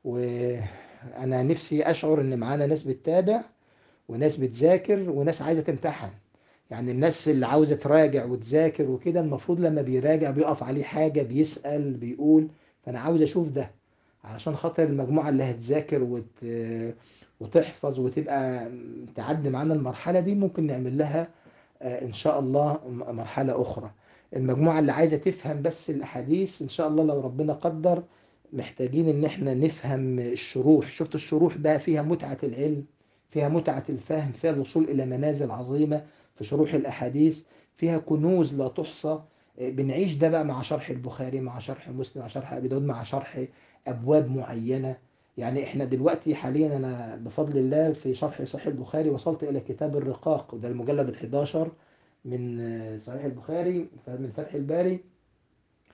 وأنا نفسي أشعر إن معانا ناس بتتابع وناس بتذاكر وناس عايزة تمتحن يعني الناس اللي عاوزة تراجع وتذاكر وكده المفروض لما بيراجع بيقف عليه حاجة بيسأل بيقول فأنا عاوز أشوف ده علشان خاطر المجموعة اللي هتذاكر وت... وتحفظ وتبقى تعدي معانا المرحلة دي ممكن نعمل لها آه، إن شاء الله م- مرحلة أخرى المجموعة اللي عايزة تفهم بس الأحاديث إن شاء الله لو ربنا قدر محتاجين إن إحنا نفهم الشروح شفت الشروح بقى فيها متعة العلم فيها متعة الفهم فيها الوصول إلى منازل عظيمة في شروح الأحاديث فيها كنوز لا تحصى آه، بنعيش ده بقى مع شرح البخاري مع شرح مسلم مع شرح أبي داود مع شرح أبواب معينة يعني احنا دلوقتي حاليا انا بفضل الله في شرح صحيح البخاري وصلت الى كتاب الرقاق وده المجلد ال11 من آه، صحيح البخاري من فتح الباري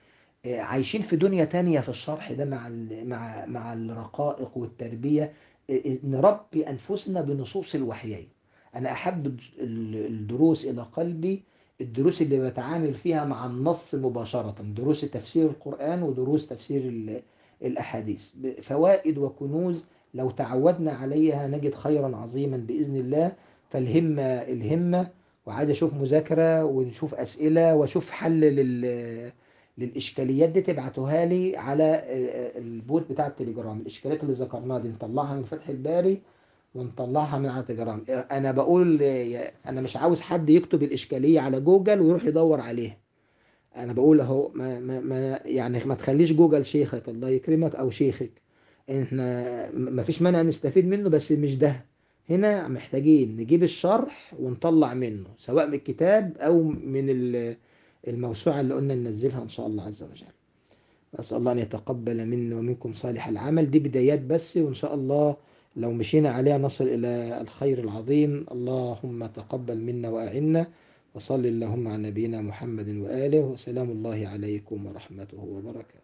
آه، عايشين في دنيا تانية في الشرح ده مع ال- مع مع الرقائق والتربية آه، آه، نربي أنفسنا بنصوص الوحيين أنا أحب الد- ال- الدروس إلى قلبي الدروس اللي بتعامل فيها مع النص مباشرة دروس تفسير القرآن ودروس تفسير ال- الأحاديث ب- فوائد وكنوز لو تعودنا عليها نجد خيرا عظيما بإذن الله فالهمة الهمة وعايز أشوف مذاكرة ونشوف أسئلة وأشوف حل لل للإشكاليات دي تبعتوها لي على ال- البوت بتاع التليجرام الإشكاليات اللي ذكرناها دي نطلعها من فتح الباري ونطلعها من على التليجرام أنا بقول أنا مش عاوز حد يكتب الإشكالية على جوجل ويروح يدور عليها أنا بقول أهو ما ما ما يعني ما تخليش جوجل شيخك الله يكرمك أو شيخك إحنا ما فيش مانع نستفيد منه بس مش ده هنا محتاجين نجيب الشرح ونطلع منه سواء من الكتاب أو من ال- الموسوعة اللي قلنا ننزلها إن شاء الله عز وجل أسأل الله أن يتقبل منا ومنكم صالح العمل دي بدايات بس وإن شاء الله لو مشينا عليها نصل إلى الخير العظيم اللهم تقبل منا وأعنا وصل اللهم على نبينا محمد وآله وسلام الله عليكم ورحمته وبركاته